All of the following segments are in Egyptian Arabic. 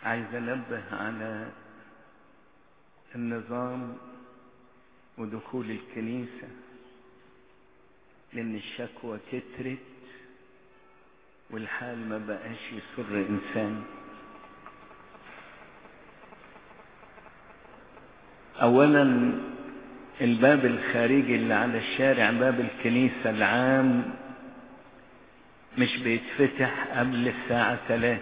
عايز انبه على النظام ودخول الكنيسة لان الشكوى كترت والحال ما بقاش يسر انسان اولا الباب الخارجي اللي على الشارع باب الكنيسة العام مش بيتفتح قبل الساعة ثلاثة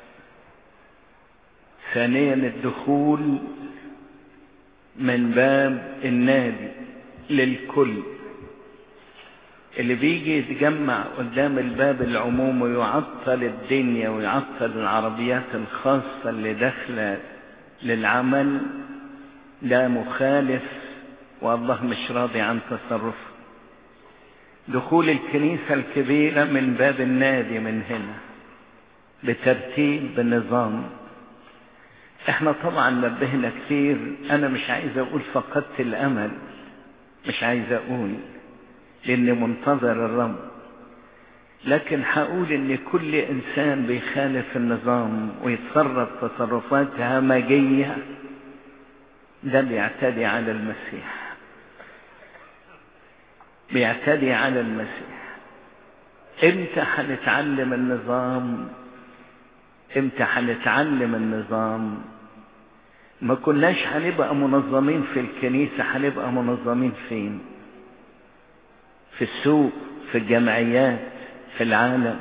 ثانيا الدخول من باب النادي للكل اللي بيجي يتجمع قدام الباب العموم ويعطل الدنيا ويعطل العربيات الخاصة اللي داخلة للعمل ده مخالف والله مش راضي عن تصرفه دخول الكنيسة الكبيرة من باب النادي من هنا بترتيب بنظام احنا طبعا نبهنا كتير انا مش عايز اقول فقدت الامل مش عايز اقول لاني منتظر الرب لكن هقول ان كل انسان بيخالف النظام ويتصرف تصرفات همجية ده بيعتدي على المسيح بيعتدي على المسيح امتى هنتعلم النظام امتى هنتعلم النظام ما كناش هنبقى منظمين في الكنيسة هنبقى منظمين فين في السوق في الجمعيات في العالم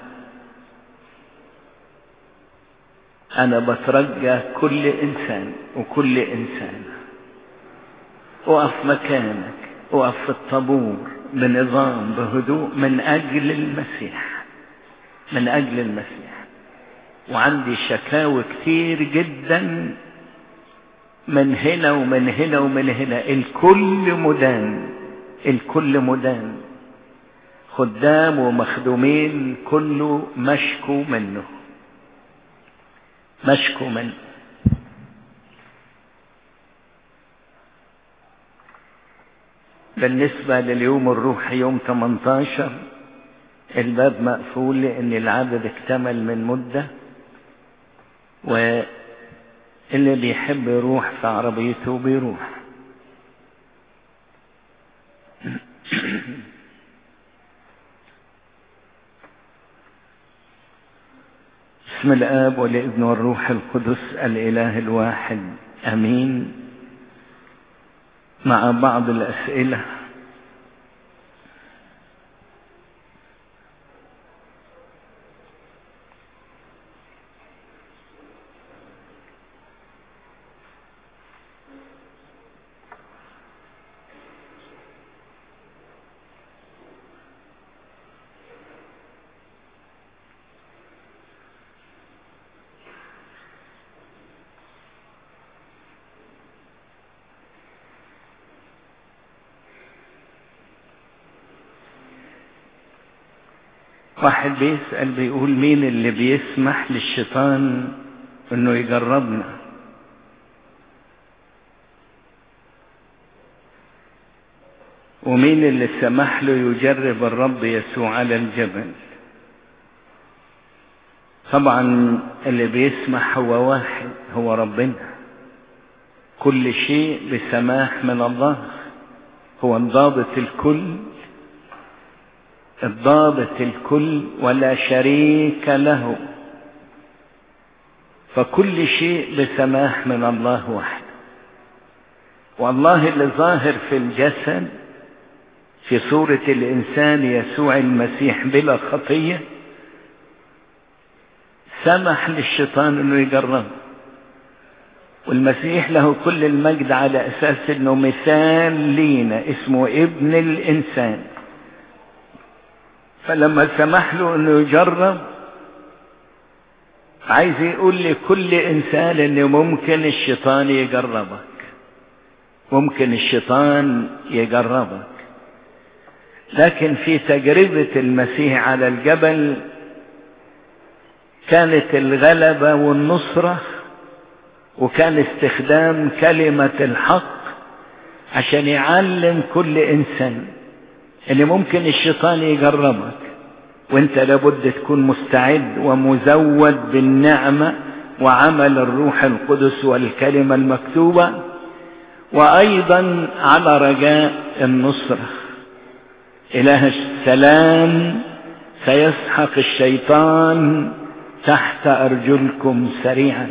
انا بترجى كل انسان وكل انسان اقف مكانك اقف في الطابور بنظام بهدوء من اجل المسيح من اجل المسيح وعندي شكاوى كتير جدا من هنا ومن هنا ومن هنا الكل مدان الكل مدان خدام ومخدومين كله مشكو منه مشكو منه بالنسبة لليوم الروحي يوم 18 الباب مقفول لأن العدد اكتمل من مدة واللي بيحب يروح في عربيته بيروح بسم الآب والابن والروح القدس الإله الواحد أمين مع بعض الأسئلة واحد بيسأل بيقول مين اللي بيسمح للشيطان انه يجربنا ومين اللي سمح له يجرب الرب يسوع على الجبل طبعا اللي بيسمح هو واحد هو ربنا كل شيء بسماح من الله هو الضابط الكل الضابط الكل ولا شريك له فكل شيء بسماح من الله وحده والله اللي ظاهر في الجسد في صورة الإنسان يسوع المسيح بلا خطية سمح للشيطان انه يجربه والمسيح له كل المجد على اساس انه مثال لينا اسمه ابن الانسان فلما سمح له انه يجرب عايز يقول لكل انسان ان ممكن الشيطان يجربك ممكن الشيطان يجربك لكن في تجربة المسيح على الجبل كانت الغلبة والنصرة وكان استخدام كلمة الحق عشان يعلم كل انسان ان ممكن الشيطان يجربك وانت لابد تكون مستعد ومزود بالنعمة وعمل الروح القدس والكلمة المكتوبة وأيضا على رجاء النصرة إله السلام سيسحق الشيطان تحت أرجلكم سريعا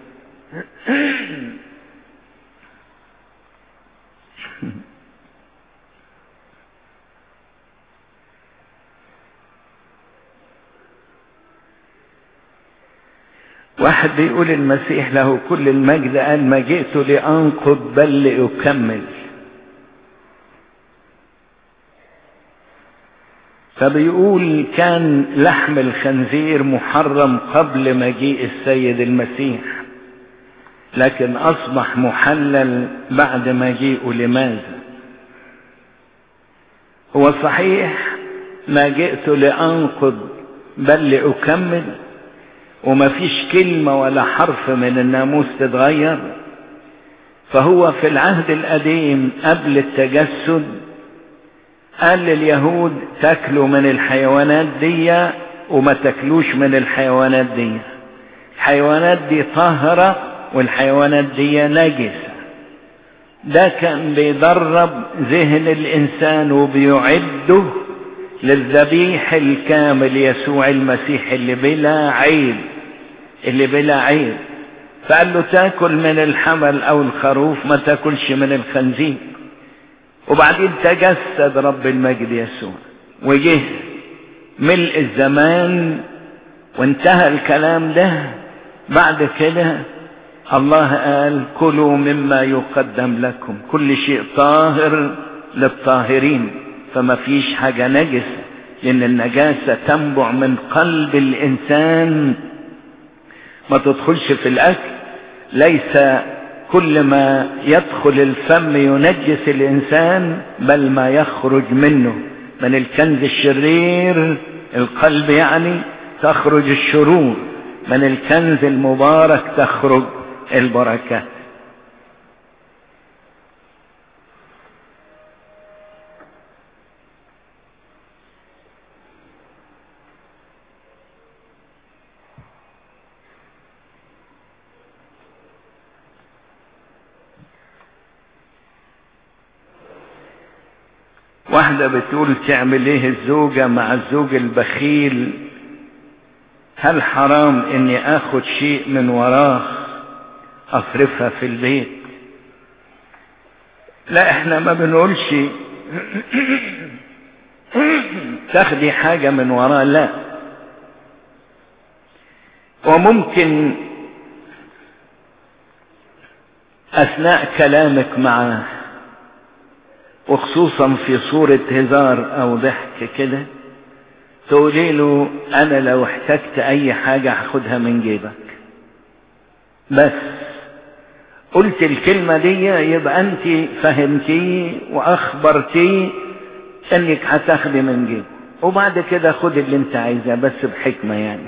واحد بيقول المسيح له كل المجد قال ما جئت لأنقض بل لأكمل فبيقول كان لحم الخنزير محرم قبل مجيء السيد المسيح لكن أصبح محلل بعد مجيئه لماذا هو صحيح ما جئت لأنقض بل لأكمل وما فيش كلمة ولا حرف من الناموس تتغير فهو في العهد القديم قبل التجسد قال لليهود تاكلوا من الحيوانات دي وما تاكلوش من الحيوانات دي الحيوانات دي طاهرة والحيوانات دي نجسة ده كان بيدرب ذهن الإنسان وبيعده للذبيح الكامل يسوع المسيح اللي بلا عيب اللي بلا عيب فقال له تاكل من الحمل او الخروف ما تاكلش من الخنزير وبعدين تجسد رب المجد يسوع وجه ملء الزمان وانتهى الكلام ده بعد كده الله قال كلوا مما يقدم لكم كل شيء طاهر للطاهرين فما فيش حاجة نجسة لأن النجاسة تنبع من قلب الإنسان ما تدخلش في الأكل ليس كل ما يدخل الفم ينجس الإنسان بل ما يخرج منه من الكنز الشرير القلب يعني تخرج الشرور من الكنز المبارك تخرج البركات واحدة بتقول تعمل ايه الزوجة مع الزوج البخيل هل حرام اني اخد شيء من وراه اصرفها في البيت لا احنا ما بنقولش تاخدي حاجة من وراه لا وممكن اثناء كلامك معاه وخصوصا في صورة هزار او ضحك كده تقولي له انا لو احتجت اي حاجة هاخدها من جيبك بس قلت الكلمة دي يبقى انت فهمتيه واخبرتيه انك هتاخدي من جيبه وبعد كده خد اللي انت عايزاه بس بحكمة يعني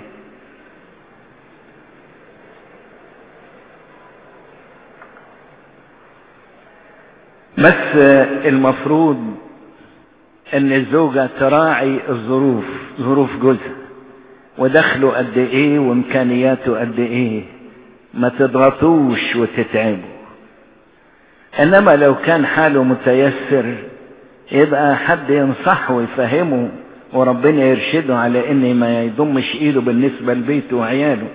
بس المفروض ان الزوجة تراعي الظروف ظروف جوزها ودخله قد ايه وامكانياته قد ايه ما تضغطوش وتتعبوا انما لو كان حاله متيسر يبقى حد ينصحه ويفهمه وربنا يرشده على ان ما يضمش ايده بالنسبة لبيته وعياله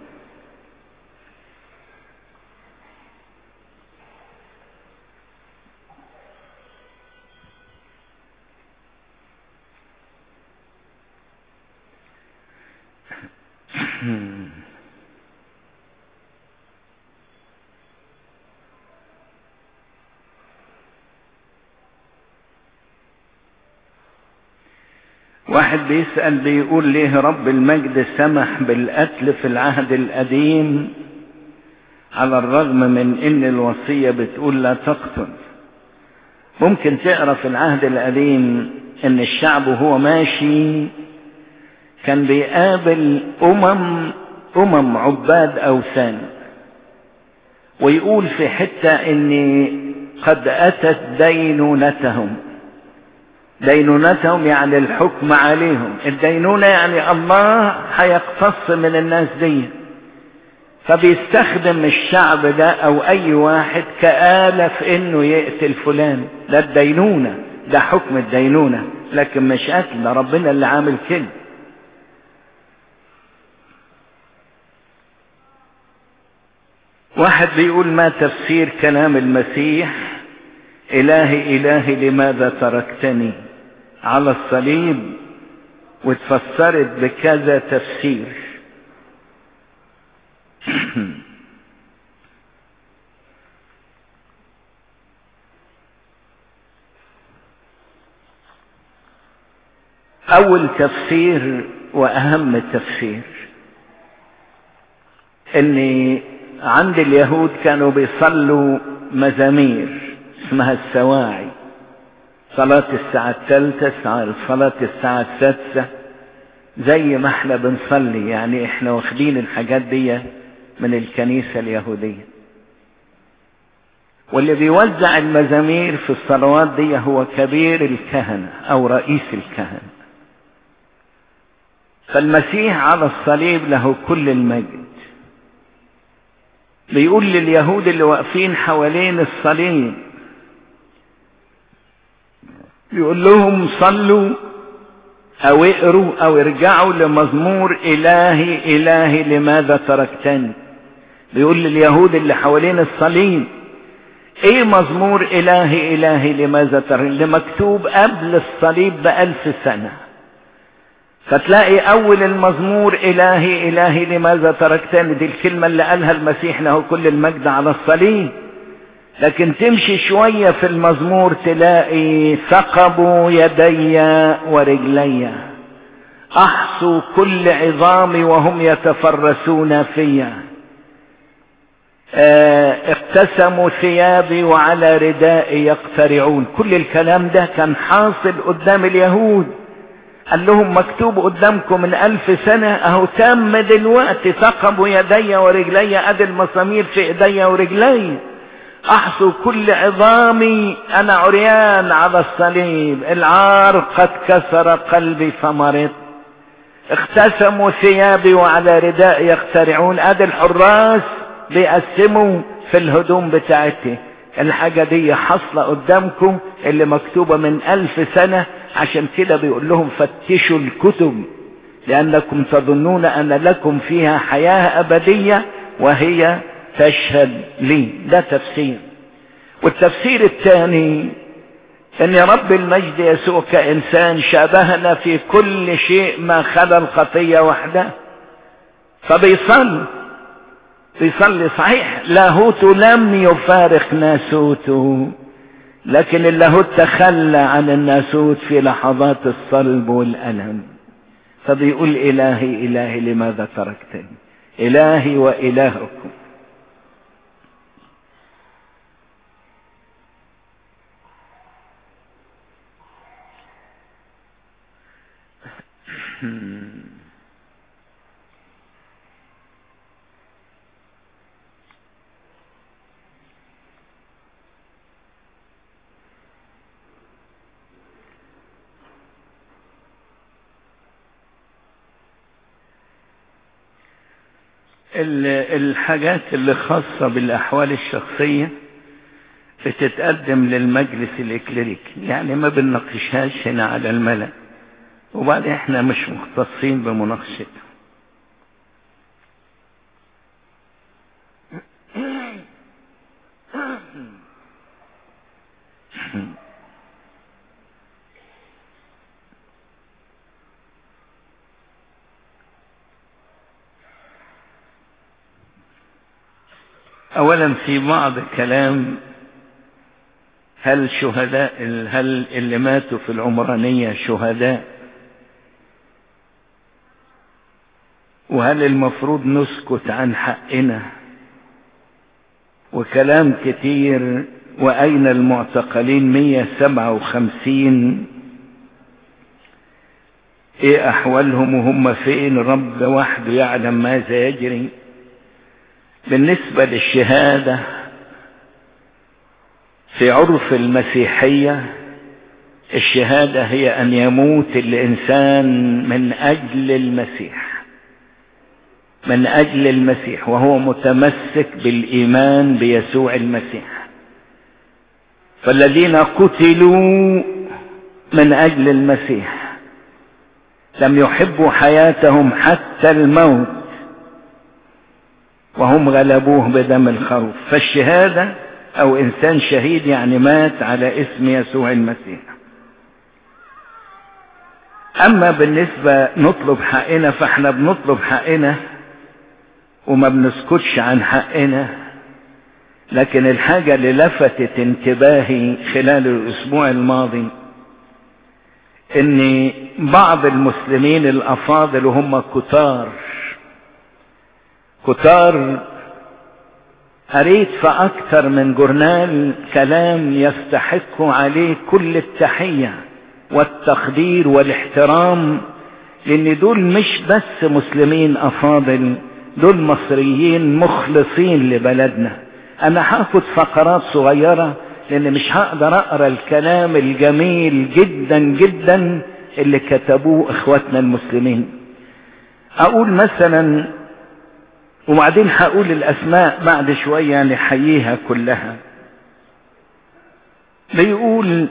واحد بيسأل بيقول ليه رب المجد سمح بالقتل في العهد القديم على الرغم من ان الوصية بتقول لا تقتل ممكن تقرا في العهد القديم ان الشعب وهو ماشي كان بيقابل امم امم عباد اوثان ويقول في حتة ان قد اتت دينونتهم دينونتهم يعني الحكم عليهم الدينونة يعني الله هيقتص من الناس دي فبيستخدم الشعب ده او اي واحد كآلة في انه يقتل فلان ده الدينونة ده حكم الدينونة لكن مش قتل ده ربنا اللي عامل كده واحد بيقول ما تفسير كلام المسيح إلهي إلهي لماذا تركتني على الصليب واتفسرت بكذا تفسير أول تفسير وأهم تفسير إن عند اليهود كانوا بيصلوا مزامير اسمها السواعي صلاة الساعة الثالثة صلاة الساعة السادسة زي ما احنا بنصلي يعني احنا واخدين الحاجات دي من الكنيسة اليهودية واللي بيوزع المزامير في الصلوات دي هو كبير الكهنة او رئيس الكهنة فالمسيح على الصليب له كل المجد بيقول لليهود اللي واقفين حوالين الصليب يقول لهم صلوا او اقروا او ارجعوا لمزمور الهي الهي لماذا تركتني بيقول لليهود اللي حوالين الصليب ايه مزمور الهي الهي لماذا تركتني اللي مكتوب قبل الصليب بألف سنة فتلاقي اول المزمور الهي الهي لماذا تركتني دي الكلمة اللي قالها المسيح له كل المجد على الصليب لكن تمشي شوية في المزمور تلاقي ثقبوا يدي ورجلي احصوا كل عظامي وهم يتفرسون فيا اقتسموا ثيابي وعلى ردائي يقترعون كل الكلام ده كان حاصل قدام اليهود قال لهم مكتوب قدامكم من ألف سنة أهو تم دلوقتي ثقبوا يدي ورجلي أدي المسامير في إيدي ورجلي أحصوا كل عظامي أنا عريان على الصليب العار قد كسر قلبي فمرض اختسموا ثيابي وعلى ردائي يخترعون أدي الحراس بيقسموا في الهدوم بتاعتي الحاجة دي حصلة قدامكم اللي مكتوبة من ألف سنة عشان كده بيقول لهم فتشوا الكتب لأنكم تظنون أن لكم فيها حياة أبدية وهي تشهد لي ده تفسير والتفسير الثاني ان رب المجد يسوع كإنسان شابهنا في كل شيء ما خلا الخطية وحده فبيصلي بيصلي صحيح لاهوته لم يفارق ناسوته لكن اللاهوت تخلى عن الناسوت في لحظات الصلب والألم فبيقول إلهي إلهي لماذا تركتني إلهي وإلهكم الحاجات اللي خاصة بالأحوال الشخصية بتتقدم للمجلس الإكليريكي يعني ما بنناقشهاش هنا على الملأ وبعدين احنا مش مختصين بمناقشتها اولا في بعض كلام هل شهداء هل اللي ماتوا في العمرانية شهداء وهل المفروض نسكت عن حقنا وكلام كتير وأين المعتقلين 157 ايه احوالهم وهم فين رب وحده يعلم ماذا يجري بالنسبة للشهادة في عرف المسيحية الشهادة هي أن يموت الإنسان من أجل المسيح من أجل المسيح وهو متمسك بالإيمان بيسوع المسيح فالذين قتلوا من أجل المسيح لم يحبوا حياتهم حتى الموت وهم غلبوه بدم الخروف فالشهادة أو إنسان شهيد يعني مات على اسم يسوع المسيح أما بالنسبة نطلب حقنا فاحنا بنطلب حقنا وما بنسكتش عن حقنا لكن الحاجة اللي لفتت انتباهي خلال الأسبوع الماضي ان بعض المسلمين الافاضل وهم كتار كتار قريت في اكتر من جورنال كلام يستحق عليه كل التحية والتقدير والاحترام لان دول مش بس مسلمين افاضل دول مصريين مخلصين لبلدنا انا هاخد فقرات صغيره لان مش هقدر اقرا الكلام الجميل جدا جدا اللي كتبوه اخواتنا المسلمين اقول مثلا وبعدين هقول الاسماء بعد شويه نحييها كلها بيقول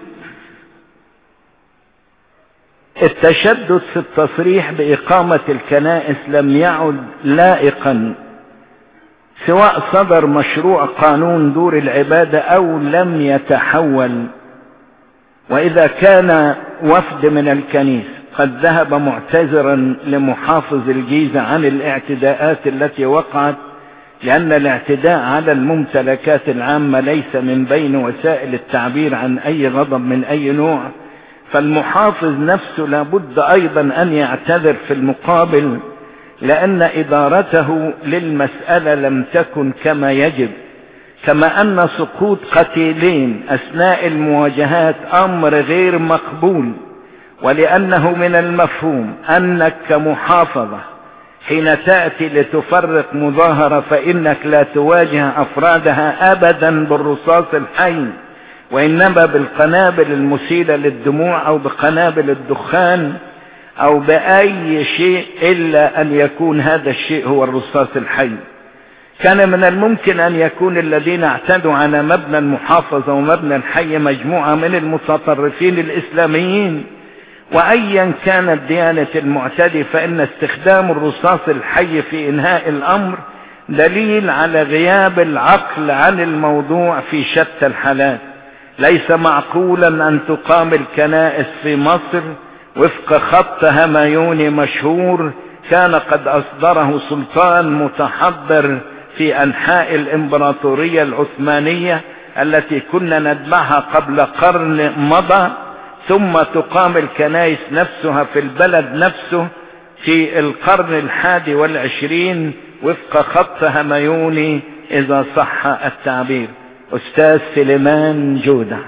التشدد في التصريح باقامه الكنائس لم يعد لائقا سواء صدر مشروع قانون دور العبادة أو لم يتحول وإذا كان وفد من الكنيسة قد ذهب معتذرا لمحافظ الجيزة عن الاعتداءات التي وقعت لأن الاعتداء على الممتلكات العامة ليس من بين وسائل التعبير عن أي غضب من أي نوع فالمحافظ نفسه لابد أيضا أن يعتذر في المقابل لأن إدارته للمسألة لم تكن كما يجب كما أن سقوط قتيلين أثناء المواجهات أمر غير مقبول ولأنه من المفهوم أنك كمحافظة حين تأتي لتفرق مظاهرة فإنك لا تواجه أفرادها أبدا بالرصاص الحي وإنما بالقنابل المسيلة للدموع أو بقنابل الدخان او باي شيء الا ان يكون هذا الشيء هو الرصاص الحي كان من الممكن ان يكون الذين اعتدوا على مبنى المحافظة ومبنى الحي مجموعة من المتطرفين الاسلاميين وايا كانت ديانة المعتدي فان استخدام الرصاص الحي في انهاء الامر دليل على غياب العقل عن الموضوع في شتى الحالات ليس معقولا ان تقام الكنائس في مصر وفق خط همايوني مشهور كان قد أصدره سلطان متحضر في أنحاء الإمبراطورية العثمانية التي كنا نتبعها قبل قرن مضى ثم تقام الكنائس نفسها في البلد نفسه في القرن الحادي والعشرين وفق خط همايوني إذا صح التعبير أستاذ سليمان جودة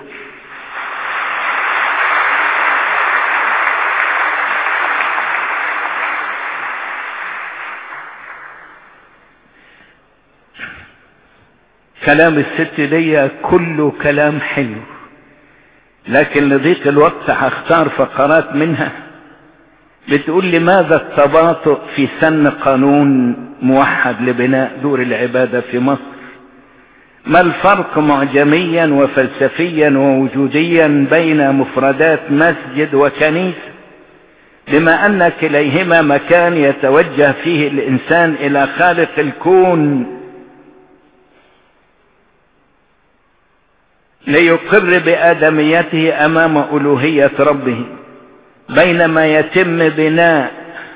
كلام الست دي كله كلام حلو لكن لضيق الوقت هختار فقرات منها بتقول لماذا التباطؤ في سن قانون موحد لبناء دور العبادة في مصر ما الفرق معجميا وفلسفيا ووجوديا بين مفردات مسجد وكنيسة بما ان كليهما مكان يتوجه فيه الانسان الى خالق الكون ليقر بآدميته أمام ألوهية ربه بينما يتم بناء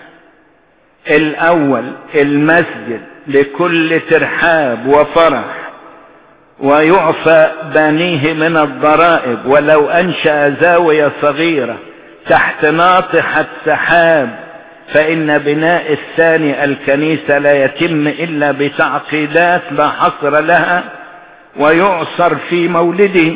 الأول المسجد بكل ترحاب وفرح ويعفى بانيه من الضرائب ولو أنشأ زاوية صغيرة تحت ناطحة سحاب فإن بناء الثاني الكنيسة لا يتم إلا بتعقيدات لا حصر لها ويعصر في مولده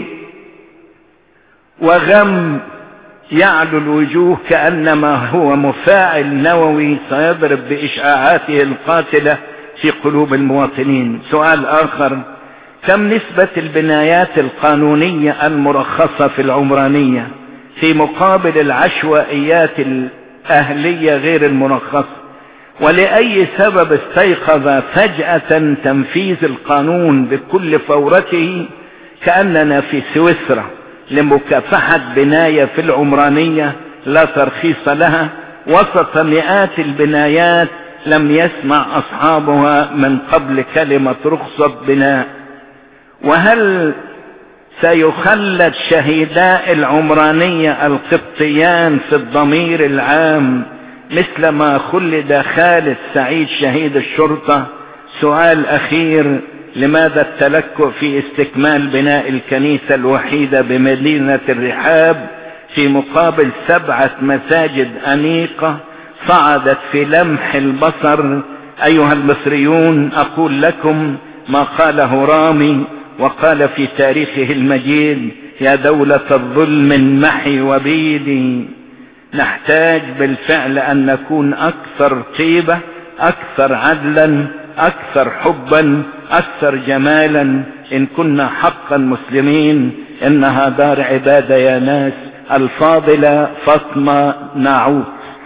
وغم يعلو الوجوه كأنما هو مفاعل نووي سيضرب بإشعاعاته القاتلة في قلوب المواطنين سؤال آخر كم نسبة البنايات القانونية المرخصة في العمرانية في مقابل العشوائيات الأهلية غير المرخصة ولأي سبب استيقظ فجأة تنفيذ القانون بكل فورته كأننا في سويسرا لمكافحة بناية في العمرانية لا ترخيص لها وسط مئات البنايات لم يسمع أصحابها من قبل كلمة رخصة بناء وهل سيخلد شهيداء العمرانية القبطيان في الضمير العام مثل ما خلد خالد سعيد شهيد الشرطة سؤال أخير لماذا التلكؤ في استكمال بناء الكنيسة الوحيدة بمدينة الرحاب في مقابل سبعة مساجد أنيقة صعدت في لمح البصر أيها المصريون أقول لكم ما قاله رامي وقال في تاريخه المجيد يا دولة الظلم انمحي وبيدي نحتاج بالفعل أن نكون أكثر طيبة أكثر عدلا أكثر حبا أكثر جمالا إن كنا حقا مسلمين إنها دار عبادة يا ناس الفاضلة فاطمة نعوت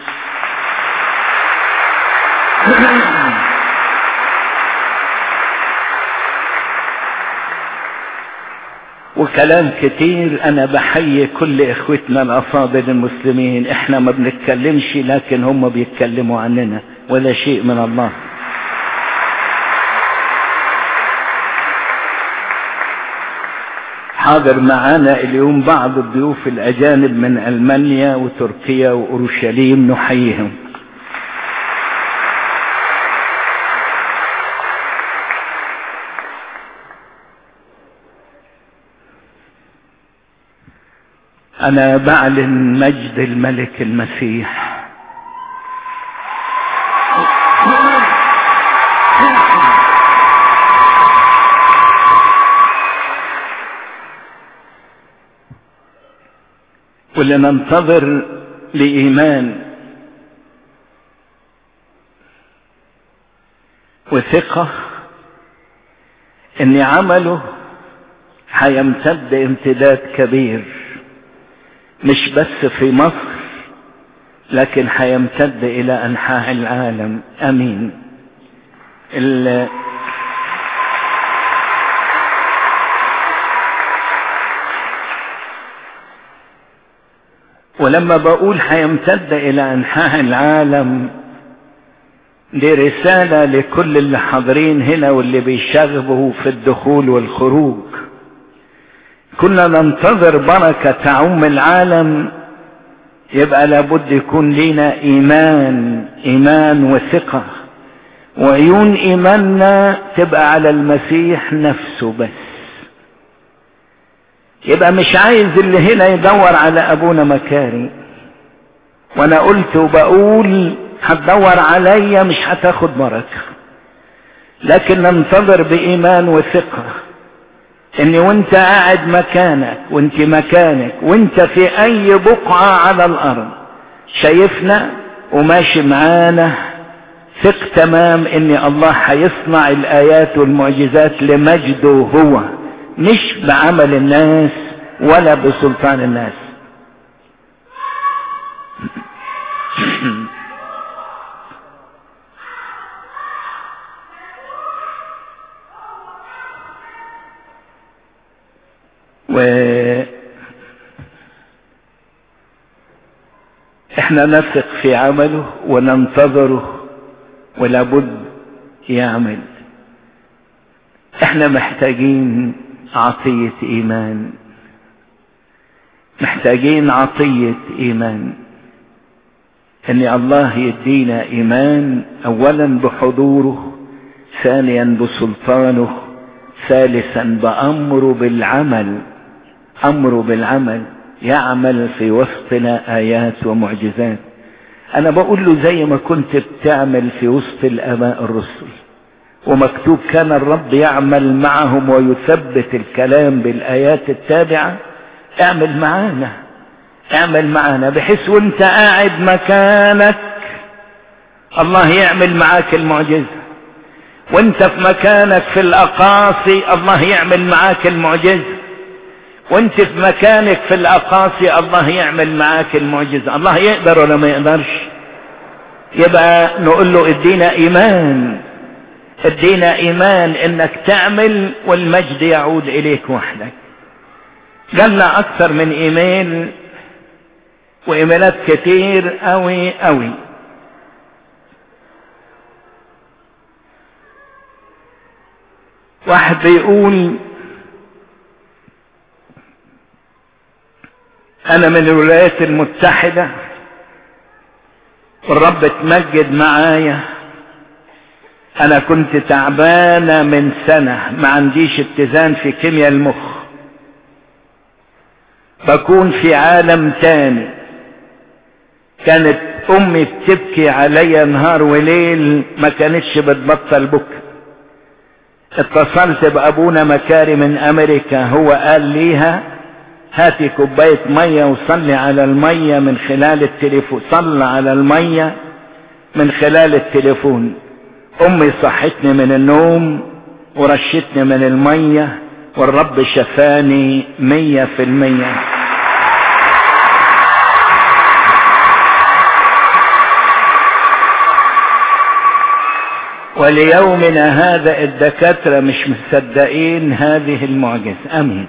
وكلام كتير انا بحيي كل اخوتنا الافاضل المسلمين احنا ما بنتكلمش لكن هم بيتكلموا عننا ولا شيء من الله حاضر معانا اليوم بعض الضيوف الاجانب من المانيا وتركيا واورشليم نحييهم انا بعلن مجد الملك المسيح ولننتظر لإيمان وثقة ان عمله هيمتد امتداد كبير مش بس في مصر لكن هيمتد الى انحاء العالم امين ال ولما بقول هيمتد الى انحاء العالم دي رسالة لكل اللي حاضرين هنا واللي بيشغبوا في الدخول والخروج كنا ننتظر بركة تعم العالم يبقى لابد يكون لنا ايمان ايمان وثقة وعيون ايماننا تبقى على المسيح نفسه بس يبقى مش عايز اللي هنا يدور على ابونا مكاري وانا قلت وبقول هتدور عليا مش هتاخد بركة لكن ننتظر بايمان وثقة ان وانت قاعد مكانك وانت مكانك وانت في اي بقعة على الارض شايفنا وماشي معانا ثق تمام ان الله هيصنع الايات والمعجزات لمجده هو مش بعمل الناس ولا بسلطان الناس و احنا نثق في عمله وننتظره ولابد يعمل احنا محتاجين عطية ايمان محتاجين عطية ايمان ان الله يدينا ايمان اولا بحضوره ثانيا بسلطانه ثالثا بامره بالعمل امره بالعمل يعمل في وسطنا ايات ومعجزات انا بقول له زي ما كنت بتعمل في وسط الاباء الرسل ومكتوب كان الرب يعمل معهم ويثبت الكلام بالايات التابعه اعمل معانا اعمل معانا بحيث وانت قاعد مكانك الله يعمل معاك المعجزه وانت في مكانك في الاقاصي الله يعمل معاك المعجزه وانت في مكانك في الاقاصي الله يعمل معاك المعجزه الله يقدر ولا ما يقدرش يبقى نقول له ادينا ايمان ادينا ايمان انك تعمل والمجد يعود اليك وحدك جالنا اكثر من ايميل وايميلات كتير قوي قوي واحد بيقول انا من الولايات المتحدة والرب اتمجد معايا انا كنت تعبانة من سنة ما عنديش اتزان في كيمياء المخ بكون في عالم تاني كانت امي بتبكي عليا نهار وليل ما كانتش بتبطل بكى اتصلت بابونا مكاري من امريكا هو قال ليها هاتي كوباية مية وصلي على المية من خلال التليفون صلى على المية من خلال التليفون امي صحتني من النوم ورشتني من المية والرب شفاني مية في المية وليومنا هذا الدكاترة مش مصدقين هذه المعجزة امين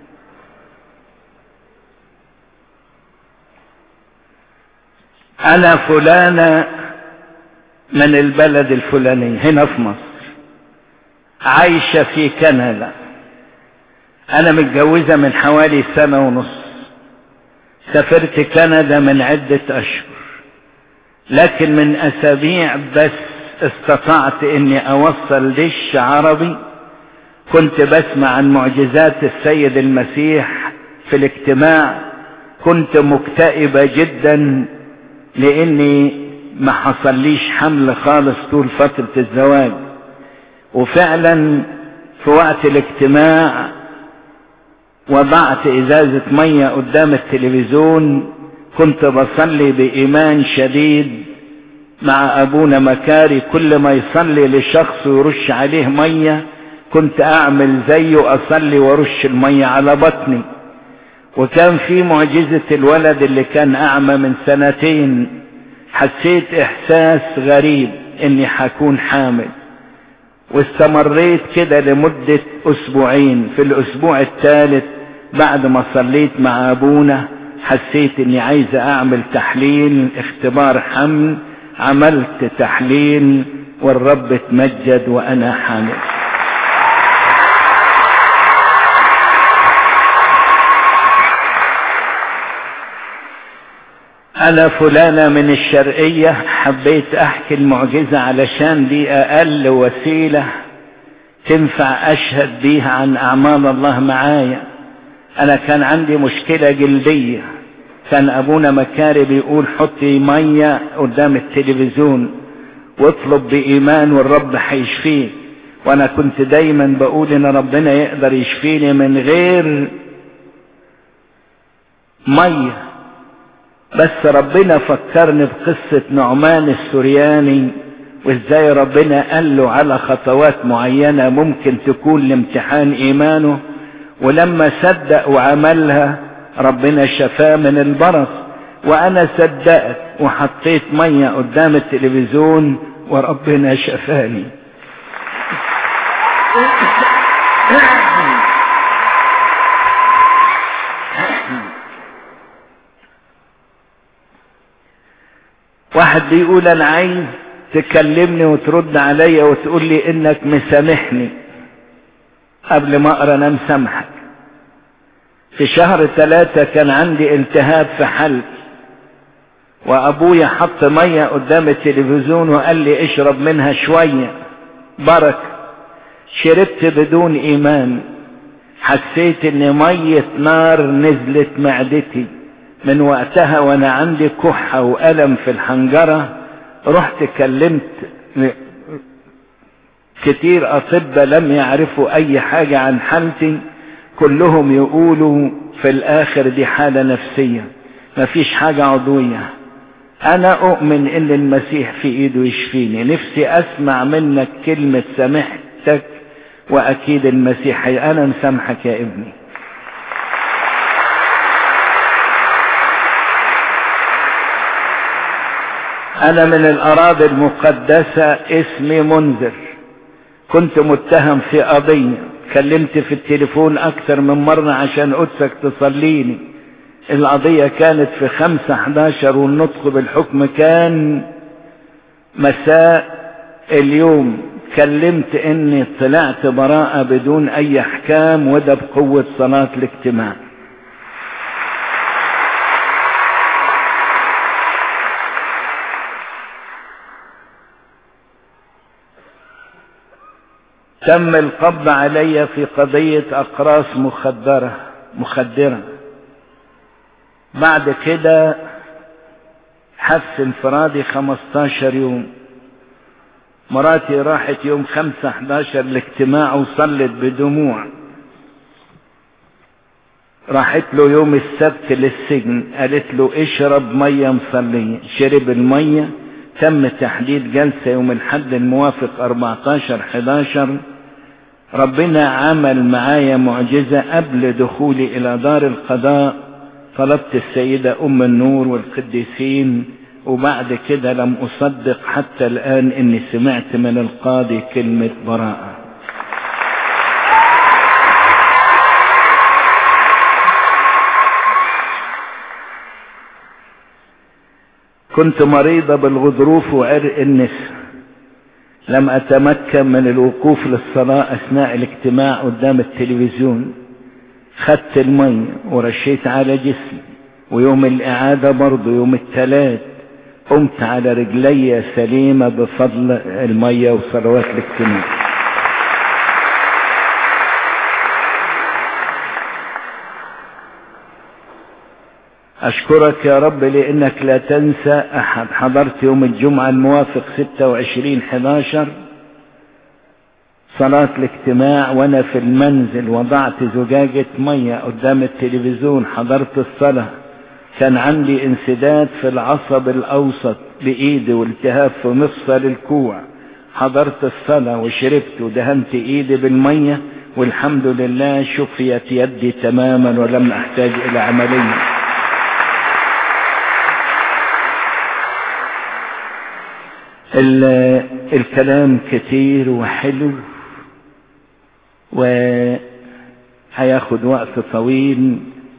انا فلانة من البلد الفلاني هنا في مصر عايشة في كندا انا متجوزة من حوالي سنة ونص سافرت كندا من عدة اشهر لكن من اسابيع بس استطعت اني اوصل دش عربي كنت بسمع عن معجزات السيد المسيح في الاجتماع كنت مكتئبة جدا لاني ما حصليش حمل خالص طول فترة الزواج وفعلا في وقت الاجتماع وضعت ازازة مية قدام التلفزيون كنت بصلي بايمان شديد مع ابونا مكاري كل ما يصلي لشخص ويرش عليه مية كنت اعمل زيه اصلي وارش المية على بطني وكان في معجزة الولد اللي كان اعمى من سنتين حسيت احساس غريب اني حكون حامل واستمريت كده لمدة اسبوعين في الاسبوع الثالث بعد ما صليت مع ابونا حسيت اني عايز اعمل تحليل اختبار حمل عملت تحليل والرب اتمجد وانا حامل انا فلانة من الشرقية حبيت احكي المعجزة علشان دي اقل وسيلة تنفع اشهد بيها عن اعمال الله معايا انا كان عندي مشكلة جلدية كان ابونا مكاري بيقول حطي مية قدام التلفزيون واطلب بايمان والرب هيشفيك وانا كنت دايما بقول ان ربنا يقدر يشفيني من غير ميه بس ربنا فكرني بقصة نعمان السورياني وازاي ربنا قال له على خطوات معينة ممكن تكون لامتحان ايمانه ولما صدق وعملها ربنا شفاه من البرص وانا صدقت وحطيت مية قدام التلفزيون وربنا شفاني واحد بيقول انا عايز تكلمني وترد عليا وتقول لي انك مسامحني قبل ما اقرا انا مسامحك في شهر ثلاثة كان عندي التهاب في حلقي وابويا حط مية قدام التلفزيون وقال لي اشرب منها شوية بركة شربت بدون ايمان حسيت ان مية نار نزلت معدتي من وقتها وانا عندي كحة والم في الحنجرة رحت كلمت كتير اطباء لم يعرفوا اي حاجة عن حالتي كلهم يقولوا في الاخر دي حالة نفسية مفيش حاجة عضوية انا اؤمن ان المسيح في ايده يشفيني نفسي اسمع منك كلمة سامحتك واكيد المسيح انا مسامحك يا ابني انا من الاراضي المقدسة اسمي منذر كنت متهم في قضية كلمت في التليفون اكثر من مرة عشان قدسك تصليني القضية كانت في خمسة حداشر والنطق بالحكم كان مساء اليوم كلمت اني طلعت براءة بدون اي احكام وده بقوة صلاة الاجتماع تم القبض علي في قضية اقراص مخدرة مخدرة بعد كده حبس انفرادي 15 يوم مراتي راحت يوم 5 11 الاجتماع وصلت بدموع راحت له يوم السبت للسجن قالت له اشرب ميه مصليه شرب الميه تم تحديد جلسه يوم الحد الموافق 14 11 ربنا عمل معايا معجزه قبل دخولي الى دار القضاء طلبت السيدة أم النور والقديسين وبعد كده لم أصدق حتى الآن إني سمعت من القاضي كلمة براءة كنت مريضة بالغضروف وعرق النسا لم أتمكن من الوقوف للصلاة أثناء الاجتماع قدام التلفزيون خدت المية ورشيت على جسمي ويوم الإعادة برضه يوم الثلاث قمت على رجلي سليمة بفضل المية وصلوات الاجتماع أشكرك يا رب لأنك لا تنسى أحد حضرت يوم الجمعة الموافق 26 11 صلاة الاجتماع وانا في المنزل وضعت زجاجة مية قدام التلفزيون حضرت الصلاة كان عندي انسداد في العصب الاوسط بايدي والتهاب في مفصل الكوع حضرت الصلاة وشربت ودهنت ايدي بالمية والحمد لله شفيت يدي تماما ولم احتاج الى عملية الكلام كتير وحلو وهياخد وقت طويل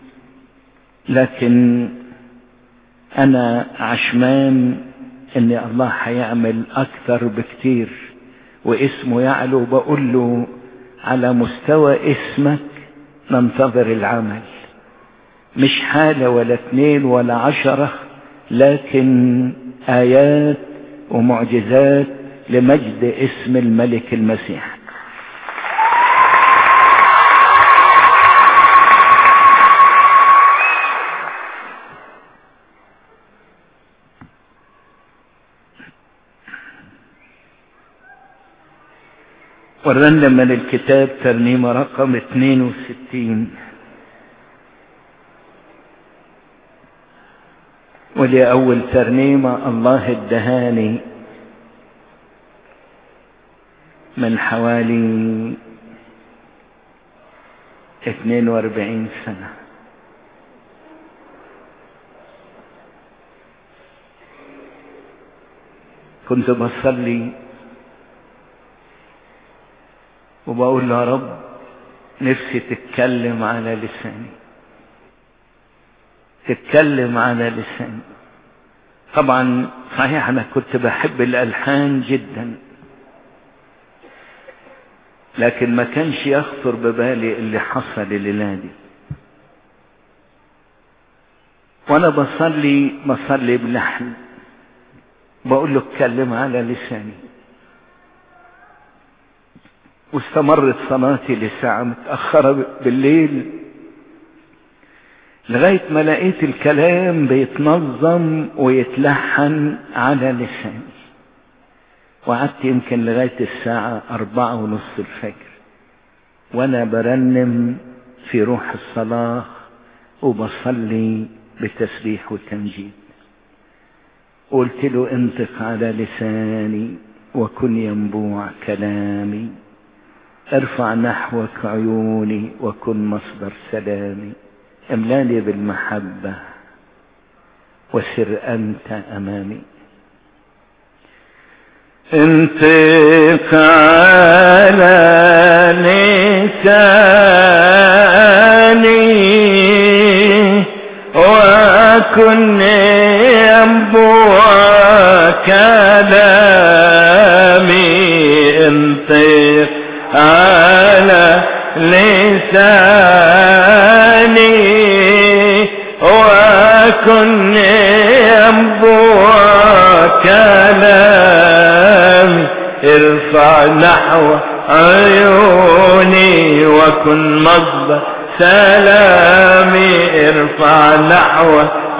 لكن انا عشمان ان الله هيعمل اكثر بكتير واسمه يعلو بقول له على مستوى اسمك ننتظر العمل مش حالة ولا اثنين ولا عشرة لكن آيات ومعجزات لمجد اسم الملك المسيح ورنم من الكتاب ترنيمة رقم 62 ودي أول ترنيمة الله الدهاني من حوالي 42 سنة كنت بصلي وبقول له يا رب نفسي تتكلم على لساني تتكلم على لساني طبعا صحيح انا كنت بحب الالحان جدا لكن ما كانش يخطر ببالي اللي حصل الليله دي وانا بصلي بصلي بلحن بقول له اتكلم على لساني واستمرت صلاتي لساعة متأخرة بالليل لغاية ما لقيت الكلام بيتنظم ويتلحن على لساني وقعدت يمكن لغاية الساعة أربعة ونص الفجر وأنا برنم في روح الصلاة وبصلي بتسبيح وتمجيد قلت له انطق على لساني وكن ينبوع كلامي ارفع نحوك عيوني وكن مصدر سلامي املاني بالمحبة وسر أنت أمامي انطق على لساني وكن ينبوع كلامي انطق على لساني وكن ينبوع كلامي ارفع نحو عيوني وكن مصدر سلامي ارفع نحو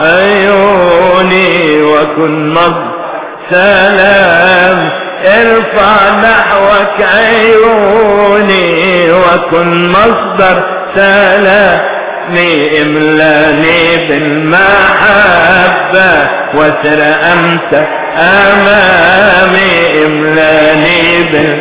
عيوني وكن مصدر سلام ارفع نحوك عيوني وكن مصدر سلامي املاني بالمحبة وسر أنت أمامي املاني بال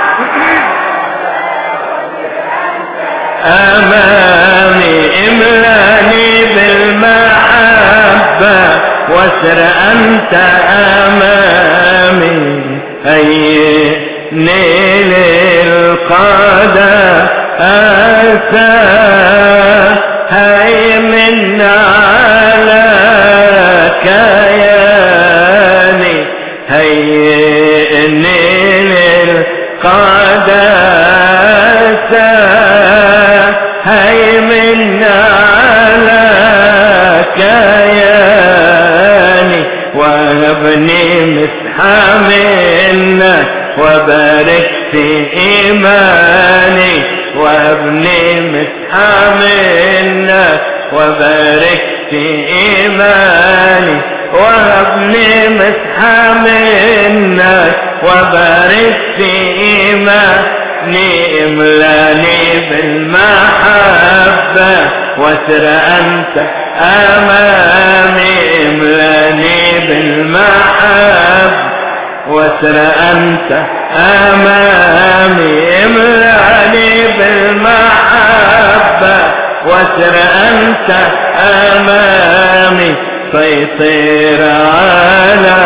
أمامي املاني بالمحبة وسر أنت أمامي هيئني للقادة أتى هيمن على كياني هيئني للقادة هيمن على كياني وهبني مسحة منك وبارك في إيماني وابني مسحة منك وبارك في إيماني وابني مسحة منك وبارك في إيماني املاني بالمحبة وسر أنت أمامي املاني بالمحبة وسر أنت أمامي املاني بالمحبة وسر أنت أمامي سيطر على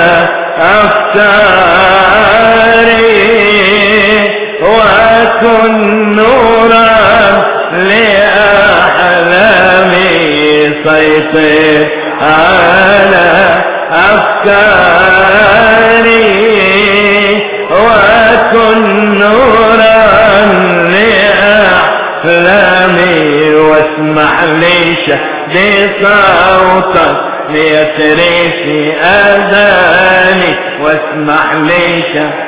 أفكاري وكن نورا لأحلامي سيطر على أفكاري وكن نورا لأحلامي واسمح لي شهد صوتك ليسري في أذاني واسمح لي شهد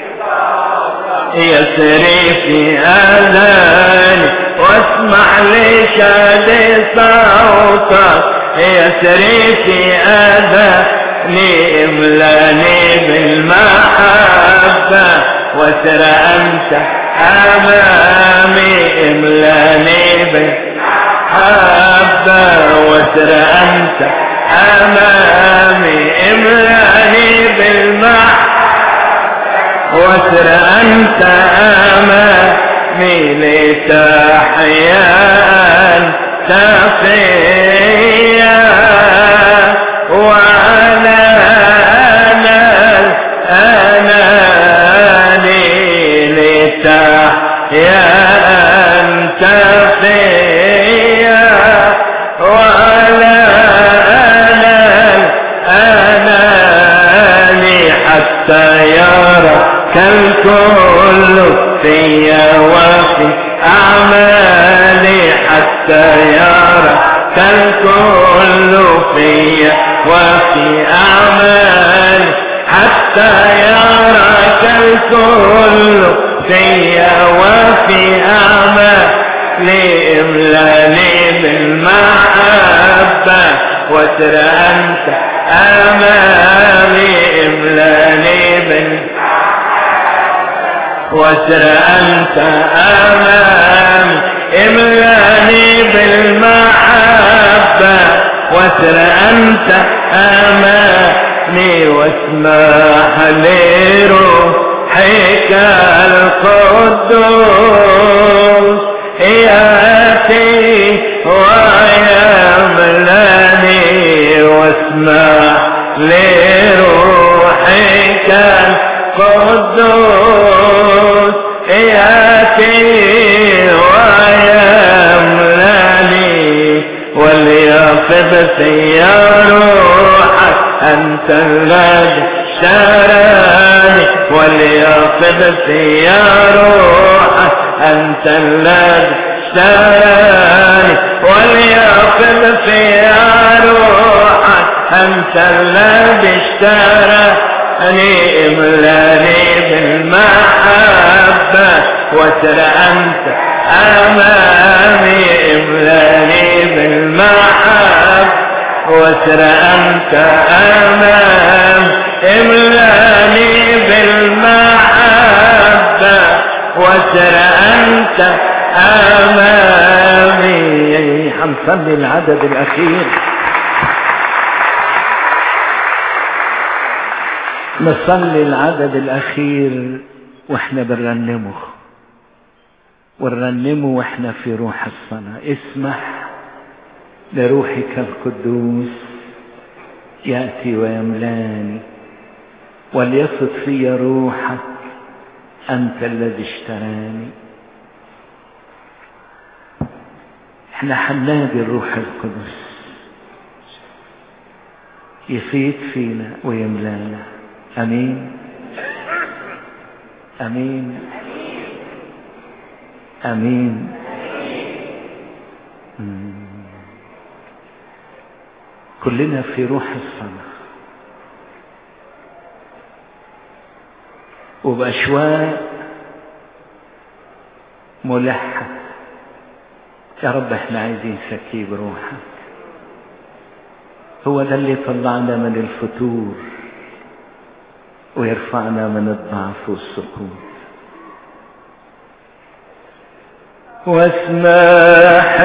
يسري في أذاني واسمح لي شهد صوتك يسري في أذاني املاني بالمحبة وسر أنت أمامي املاني بالمحبة وسر أنت أمامي املاني بالمحبة وسر أنت أمامي لتحيا أنت فيا وعلى أناني لتحيا أنت فيا وعلى أناني حتى يرى كالكل فيا وفي أعمالي حتى يرى كالكل فيا وفي أعمالي حتى يرى كالكل فيا وفي أعمالي املاني بالمحبة وسر أنت أمامي املاني بالمحبة وسر أنت أمامي املاني بالمحبة وسر أنت أمامي واسمح لروحك القدوس يأتي ويملاني واسمح لروحك القدوس ياتي ويملاني وليفض في روحك أنت الذي اشتراني وليفض في روحك أنت الذي اشتراني وليفض في روحك أنت الذي اشتراني املاني بالمحبة وتر أنت أمامي املاني بالمحبة وتر أنت أمام املاني بالمحبة وتر أنت أمامي حنصلي العدد الأخير نصلي العدد الأخير واحنا بنرنمه ونرنمه واحنا في روح الصلاة اسمح لروحك القدوس يأتي ويملاني وليصد في روحك أنت الذي اشتراني احنا حنادي الروح القدس يفيد فينا ويملانا امين امين امين مم. كلنا في روح الصلاه وباشواق ملحه يا رب احنا عايزين سكيب روحك هو ده اللي طلعنا من الفتور ويرفعنا من الضعف والسقوط واسمح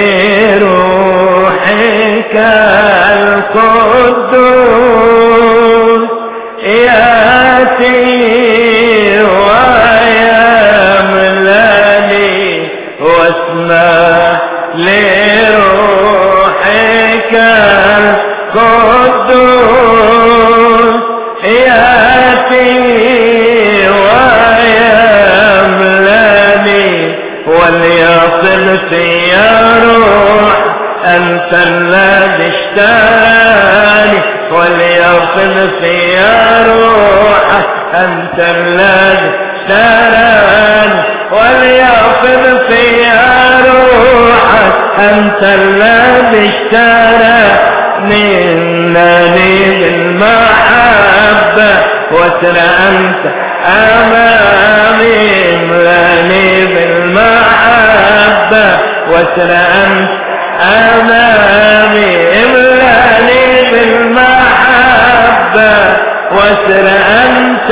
لروحك القدوس ياتي ويملاني واسمح لروحك القدوس ياتي ويملاني وليصل في روح أنت الذي اشتراني وليصل في روح أنت الذي اشتراني وليصل في روحك أنت الذي اشتراني إنني بالمحبة وتر أنت أمامي املاني بالمحبة وتر أنت أمامي املاني بالمحبة وتر أنت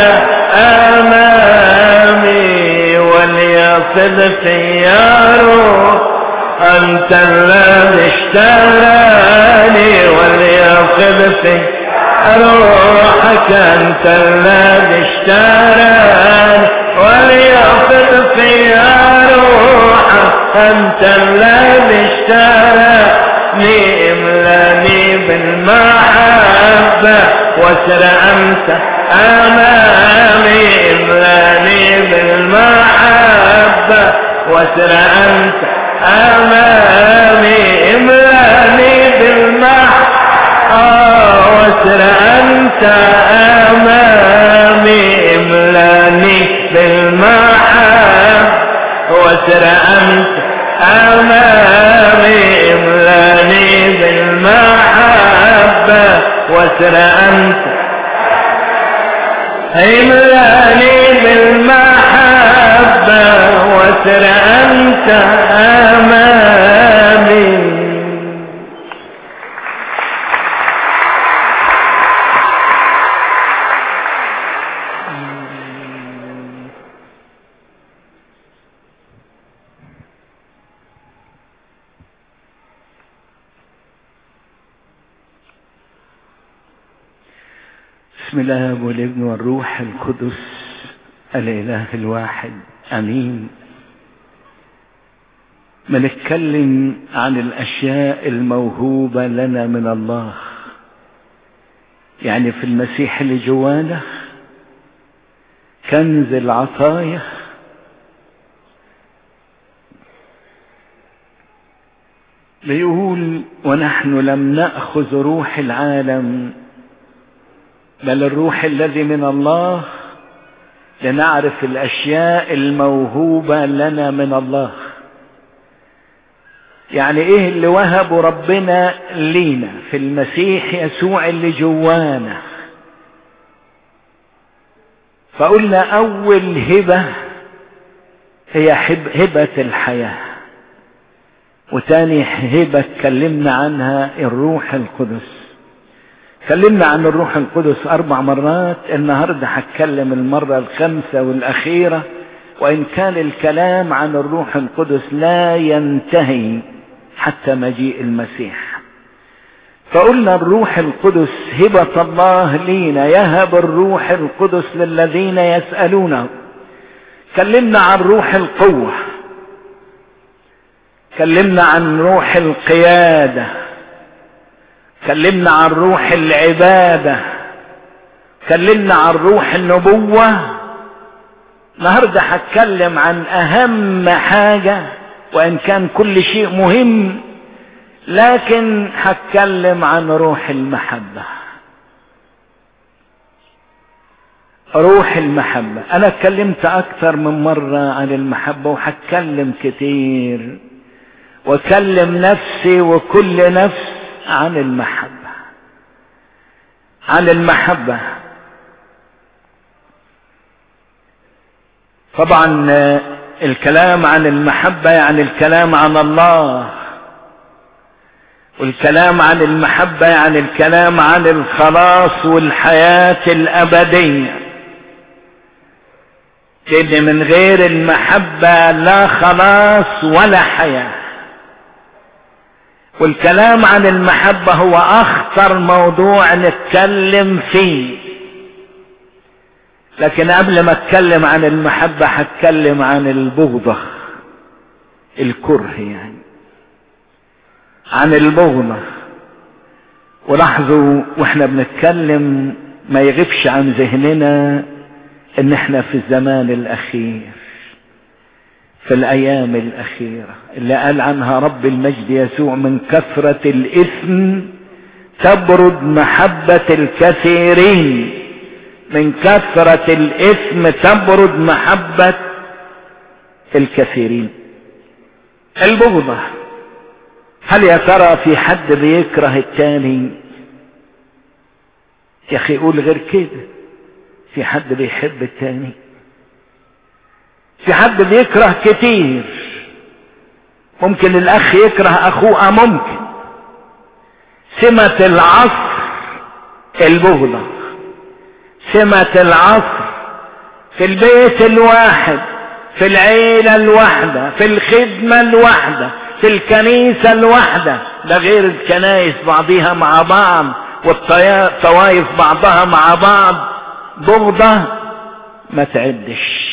أمامي وليصل في روح أنت الذي اشتراني وليصل في روحك أنت الذي اشتراني وليصل في روحك أنت الذي اشتراني املاني بالمحبة وسر أنت أمامي املاني بالمحبة وسر أنت أمامي املاني بالمحبة وسر أنت أمامي املاني بالمحبة وسر أنت أمامي املاني بالمحبة وسر أنت املاني بالمحبة وسر أنت أمامي بسم الله والابن والروح القدس الاله الواحد امين بنتكلم عن الاشياء الموهوبه لنا من الله يعني في المسيح اللي جوانا كنز العطايا بيقول ونحن لم نأخذ روح العالم بل الروح الذي من الله لنعرف الأشياء الموهوبة لنا من الله يعني ايه اللي وهبه ربنا لينا في المسيح يسوع اللي جوانا فقلنا اول هبة هي هبة الحياة وتاني هبة اتكلمنا عنها الروح القدس اتكلمنا عن الروح القدس اربع مرات النهاردة هتكلم المرة الخامسة والاخيرة وان كان الكلام عن الروح القدس لا ينتهي حتى مجيء المسيح فقلنا الروح القدس هبة الله لينا يهب الروح القدس للذين يسألونه كلمنا عن روح القوة كلمنا عن روح القيادة كلمنا عن روح العبادة كلمنا عن روح النبوة النهاردة هتكلم عن أهم حاجة وإن كان كل شيء مهم لكن هتكلم عن روح المحبة روح المحبة أنا اتكلمت أكثر من مرة عن المحبة وهتكلم كتير وكلم نفسي وكل نفس عن المحبة عن المحبة طبعا الكلام عن المحبة يعني الكلام عن الله والكلام عن المحبة يعني الكلام عن الخلاص والحياة الأبدية لأن من غير المحبة لا خلاص ولا حياة والكلام عن المحبة هو أخطر موضوع نتكلم فيه لكن قبل ما اتكلم عن المحبة هتكلم عن البغضة الكره يعني عن البغضة ولاحظوا واحنا بنتكلم ما يغيبش عن ذهننا ان احنا في الزمان الاخير في الايام الاخيرة اللي قال عنها رب المجد يسوع من كثرة الاثم تبرد محبة الكثيرين من كثرة الاثم تبرد محبة الكثيرين البغضة هل يا ترى في حد بيكره التاني يا اخي قول غير كده في حد بيحب التاني في حد بيكره كتير ممكن الاخ يكره اخوه ممكن سمة العصر البغضة سمة العصر في البيت الواحد في العيلة الواحدة في الخدمة الواحدة في الكنيسة الواحدة ده غير الكنائس بعضها مع بعض والطوائف بعضها مع بعض بغضة ما تعدش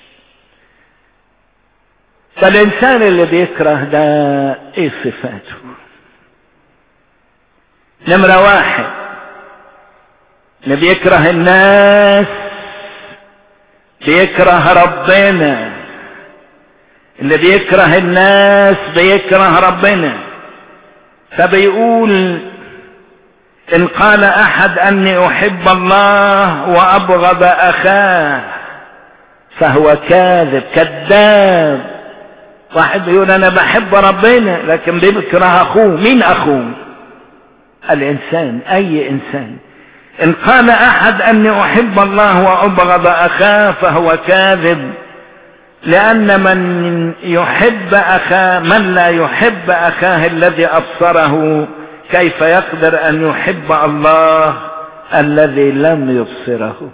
فالإنسان اللي بيكره ده ايه صفاته نمرة واحد اللي بيكره الناس بيكره ربنا اللي بيكره الناس بيكره ربنا فبيقول ان قال احد اني احب الله وابغض اخاه فهو كاذب كذاب واحد بيقول انا بحب ربنا لكن بيكره اخوه مين اخوه الانسان اي انسان ان قال احد اني احب الله وابغض اخاه فهو كاذب لان من يحب اخاه من لا يحب اخاه الذي ابصره كيف يقدر ان يحب الله الذي لم يبصره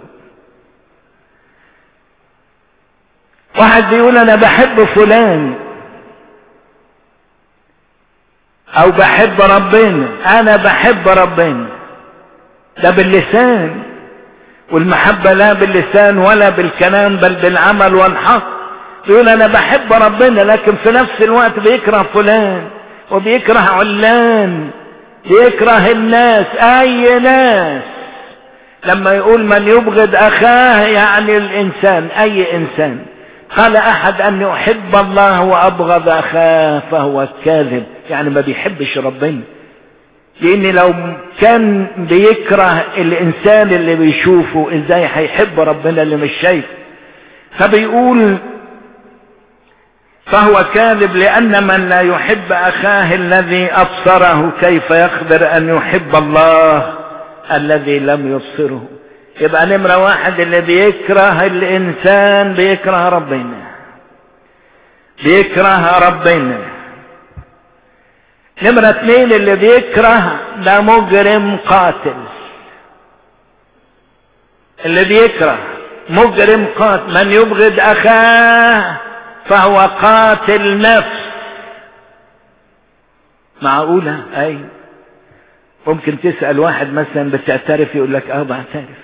واحد بيقول انا بحب فلان او بحب ربنا انا بحب ربنا ده باللسان والمحبة لا باللسان ولا بالكلام بل بالعمل والحق يقول انا بحب ربنا لكن في نفس الوقت بيكره فلان وبيكره علان بيكره الناس اي ناس لما يقول من يبغض اخاه يعني الانسان اي انسان قال احد اني احب الله وابغض اخاه فهو كاذب يعني ما بيحبش ربنا لان لو كان بيكره الانسان اللي بيشوفه ازاي هيحب ربنا اللي مش شايفه فبيقول فهو كاذب لان من لا يحب اخاه الذي ابصره كيف يقدر ان يحب الله الذي لم يبصره يبقى نمرة واحد اللي بيكره الانسان بيكره ربنا بيكره ربنا نمرة اتنين اللي بيكره ده مجرم قاتل اللي بيكره مجرم قاتل من يبغض اخاه فهو قاتل نفس معقولة اي ممكن تسأل واحد مثلا بتعترف يقول لك اه بعترف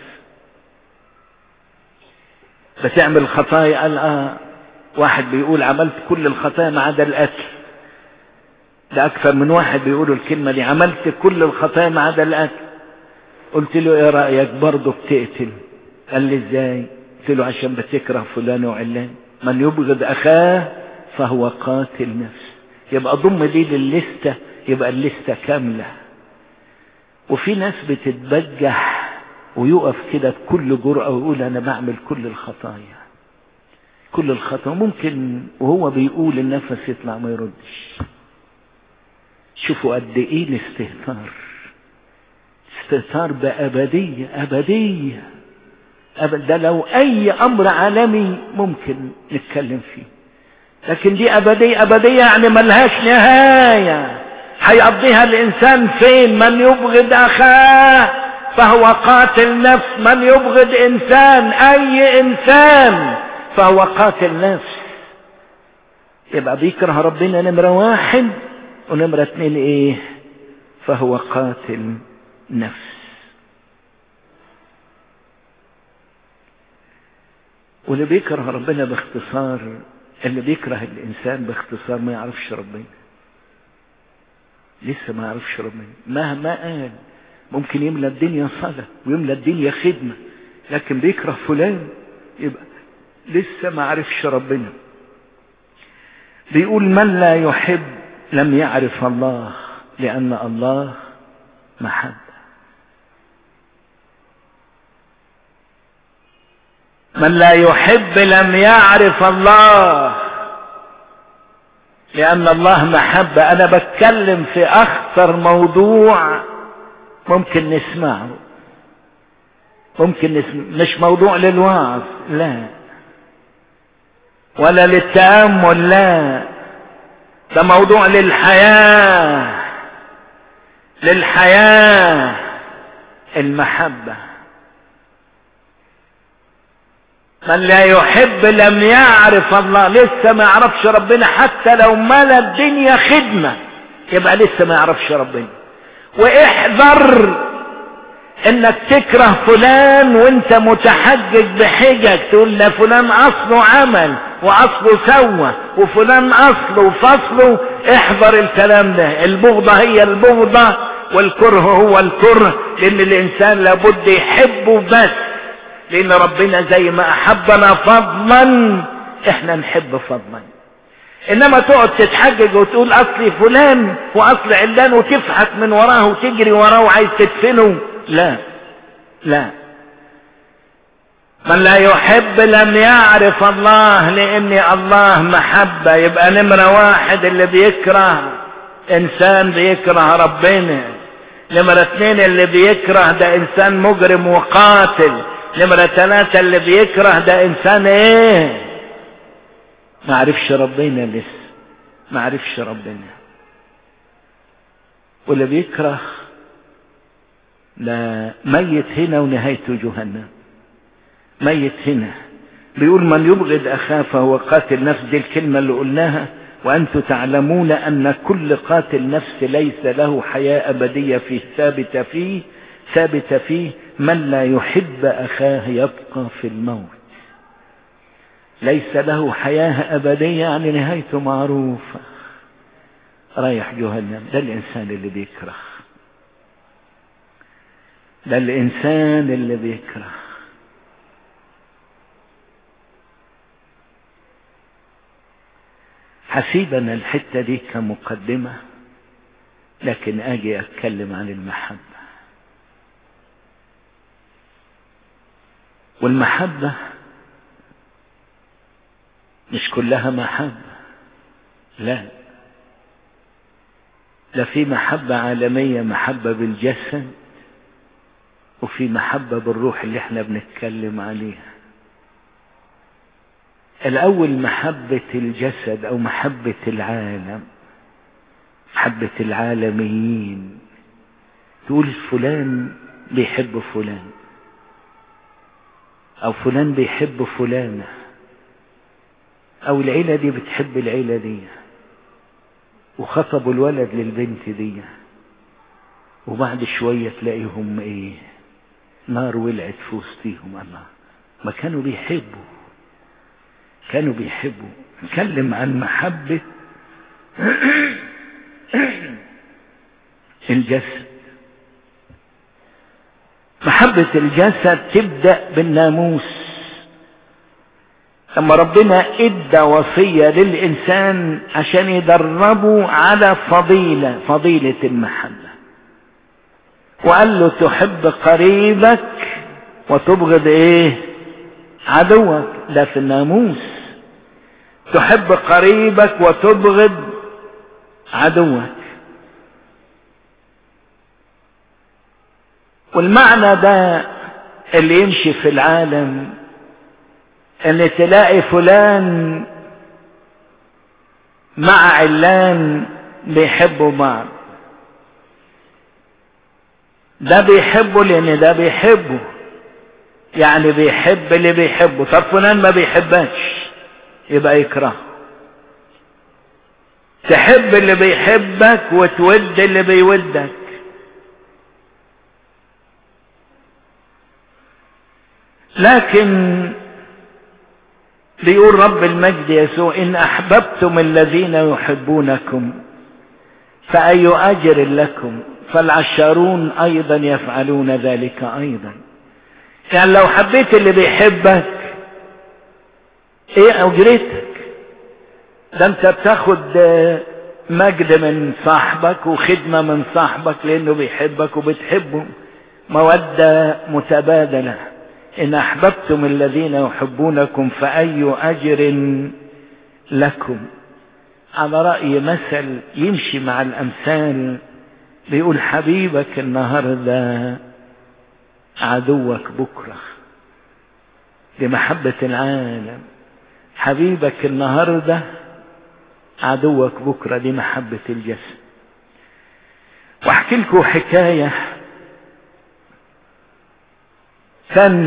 بتعمل خطايا قال اه واحد بيقول عملت كل الخطايا ما عدا القتل ده اكثر من واحد بيقولوا الكلمة دي عملت كل الخطايا ما عدا القتل قلت له ايه رأيك برضه بتقتل قال لي ازاي قلت له عشان بتكره فلان وعلان من يبغض اخاه فهو قاتل نفس يبقى ضم دي للستة يبقى اللستة كاملة وفي ناس بتتبجح ويقف كده بكل جرأة ويقول انا بعمل كل الخطايا كل الخطايا ممكن وهو بيقول النفس يطلع ما يردش شوفوا قد ايه الاستهتار استهتار بأبدية أبدية أبد ده لو أي أمر عالمي ممكن نتكلم فيه لكن دي أبدية أبدية يعني ملهاش نهاية هيقضيها الإنسان فين من يبغض أخاه فهو قاتل نفس من يبغض إنسان أي إنسان فهو قاتل نفس يبقى بيكره ربنا نمرة واحد ونمرة اتنين ايه فهو قاتل نفس واللي بيكره ربنا باختصار اللي بيكره الانسان باختصار ما يعرفش ربنا لسه ما يعرفش ربنا مهما قال ممكن يملى الدنيا صلاة ويملى الدنيا خدمة لكن بيكره فلان يبقى لسه ما عرفش ربنا بيقول من لا يحب لم يعرف الله لأن الله محبة من لا يحب لم يعرف الله لأن الله محبة أنا بتكلم في أخطر موضوع ممكن نسمعه ممكن نسمع مش موضوع للوعظ لا ولا للتأمل لا ده موضوع للحياة للحياة المحبة من لا يحب لم يعرف الله لسه ما يعرفش ربنا حتى لو ملا الدنيا خدمة يبقى لسه ما يعرفش ربنا واحذر انك تكره فلان وانت متحجج بحجج تقول لا فلان اصله عمل واصله سوى وفلان اصله وفصله احذر الكلام ده البغضة هي البغضة والكره هو الكره لان الانسان لابد يحبه بس لان ربنا زي ما احبنا فضلا احنا نحب فضلا انما تقعد تتحجج وتقول اصلي فلان واصل علان وتفحت من وراه وتجري وراه وعايز تدفنه لا لا من لا يحب لم يعرف الله لان الله محبة يبقى نمرة واحد اللي بيكره انسان بيكره ربنا نمرة اتنين اللي بيكره ده انسان مجرم وقاتل نمرة ثلاثة اللي بيكره ده انسان ايه ما عرفش ربنا لسه ما عرفش ربنا واللي بيكره لا ميت هنا ونهايته جهنم ميت هنا بيقول من يبغض أخاه فهو قاتل نفس دي الكلمة اللي قلناها وأنتم تعلمون أن كل قاتل نفس ليس له حياة أبدية فيه ثابتة فيه ثابتة فيه من لا يحب أخاه يبقى في الموت ليس له حياة أبدية يعني نهايته معروفة رايح جهنم ده الإنسان اللي بيكره ده الإنسان اللي بيكره حسيب انا الحتة دي كمقدمة لكن اجي اتكلم عن المحبة والمحبة مش كلها محبة لا لا في محبة عالمية محبة بالجسد وفي محبة بالروح اللي احنا بنتكلم عليها الاول محبة الجسد او محبة العالم محبة العالميين تقول فلان بيحب فلان او فلان بيحب فلانة او العيلة دي بتحب العيلة دي وخطبوا الولد للبنت دي وبعد شوية تلاقيهم ايه نار ولعت في وسطيهم الله ما كانوا بيحبوا كانوا بيحبوا نتكلم عن محبة الجسد محبة الجسد تبدأ بالناموس لما ربنا ادى وصية للإنسان عشان يدربه على فضيلة فضيلة المحبة وقال له تحب قريبك وتبغض ايه عدوك ده في الناموس تحب قريبك وتبغض عدوك والمعنى ده اللي يمشي في العالم ان تلاقي فلان مع علان بيحبوا بعض ده بيحبه لان ده بيحبه يعني بيحب اللي بيحبه طب فلان ما بيحبكش يبقى يكره تحب اللي بيحبك وتود اللي بيودك لكن بيقول رب المجد يسوع إن أحببتم الذين يحبونكم فأي أجر لكم فالعشارون أيضا يفعلون ذلك أيضا يعني لو حبيت اللي بيحبك ايه اجرتك ده انت بتاخد مجد من صاحبك وخدمة من صاحبك لانه بيحبك وبتحبه مودة متبادلة ان احببتم الذين يحبونكم فاي اجر لكم على رأي مثل يمشي مع الامثال بيقول حبيبك النهارده عدوك بكرة لمحبة العالم حبيبك النهاردة عدوك بكرة دي محبة الجسد واحكي لكم حكاية كان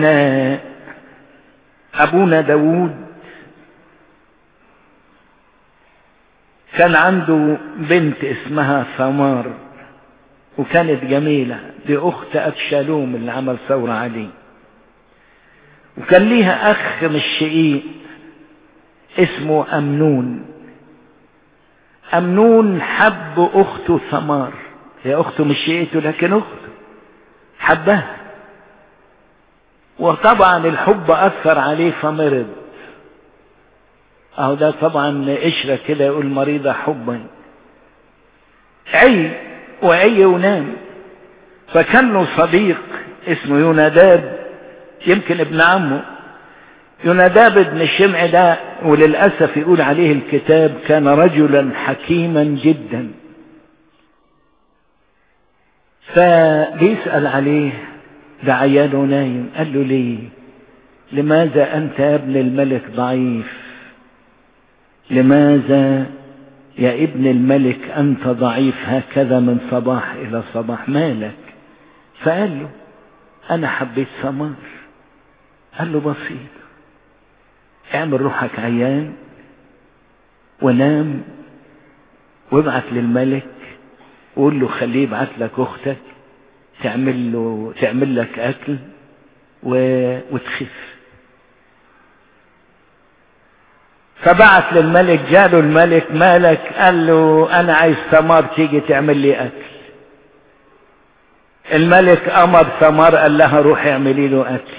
ابونا داود كان عنده بنت اسمها ثمار وكانت جميلة دي أخت أبشالوم اللي عمل ثورة عليه وكان ليها أخ مش شقيق اسمه أمنون أمنون حب أخته ثمار هي أخته مش شقيقته لكن أخته حبها وطبعا الحب أثر عليه فمرض أهو ده طبعا قشرة كده يقول مريضة حبا عي وعي ونام فكان له صديق اسمه يوناداب يمكن ابن عمه يوناداب ابن شمع ده وللأسف يقول عليه الكتاب كان رجلا حكيما جدا فبيسأل عليه ده عياله نايم قال له ليه لماذا أنت يا ابن الملك ضعيف لماذا يا ابن الملك أنت ضعيف هكذا من صباح إلى صباح مالك فقال له أنا حبيت ثمار قال له بسيط اعمل روحك عيان ونام وابعت للملك وقول له خليه يبعت لك اختك تعمل له تعمل لك اكل و... وتخف فبعت للملك جاله الملك مالك قال له انا عايز ثمار تيجي تعمل لي اكل الملك امر ثمار قال لها روحي اعملي له اكل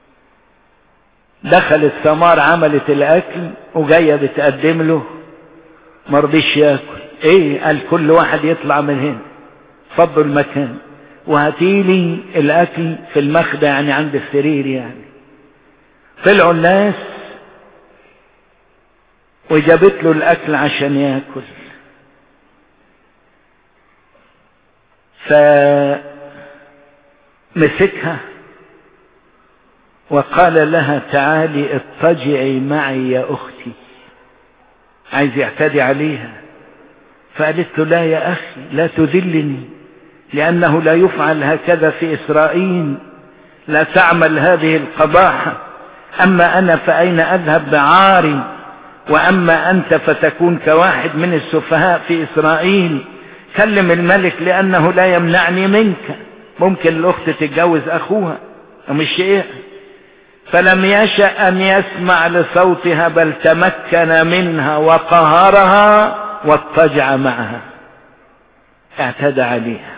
دخلت ثمار عملت الاكل وجايه بتقدم له مرضيش ياكل ايه قال كل واحد يطلع من هنا فضوا المكان وهاتيلي الاكل في المخدة يعني عند السرير يعني طلعوا الناس وجابت له الاكل عشان ياكل فمسكها وقال لها تعالي اضطجعي معي يا اختي عايز يعتدي عليها فقالت له لا يا اخي لا تذلني لانه لا يفعل هكذا في اسرائيل لا تعمل هذه القباحه اما انا فاين اذهب بعاري واما انت فتكون كواحد من السفهاء في اسرائيل كلم الملك لانه لا يمنعني منك ممكن الاخت تتجوز اخوها ومش ايه فلم يشأ ان يسمع لصوتها بل تمكن منها وقهرها واضطجع معها اعتدى عليها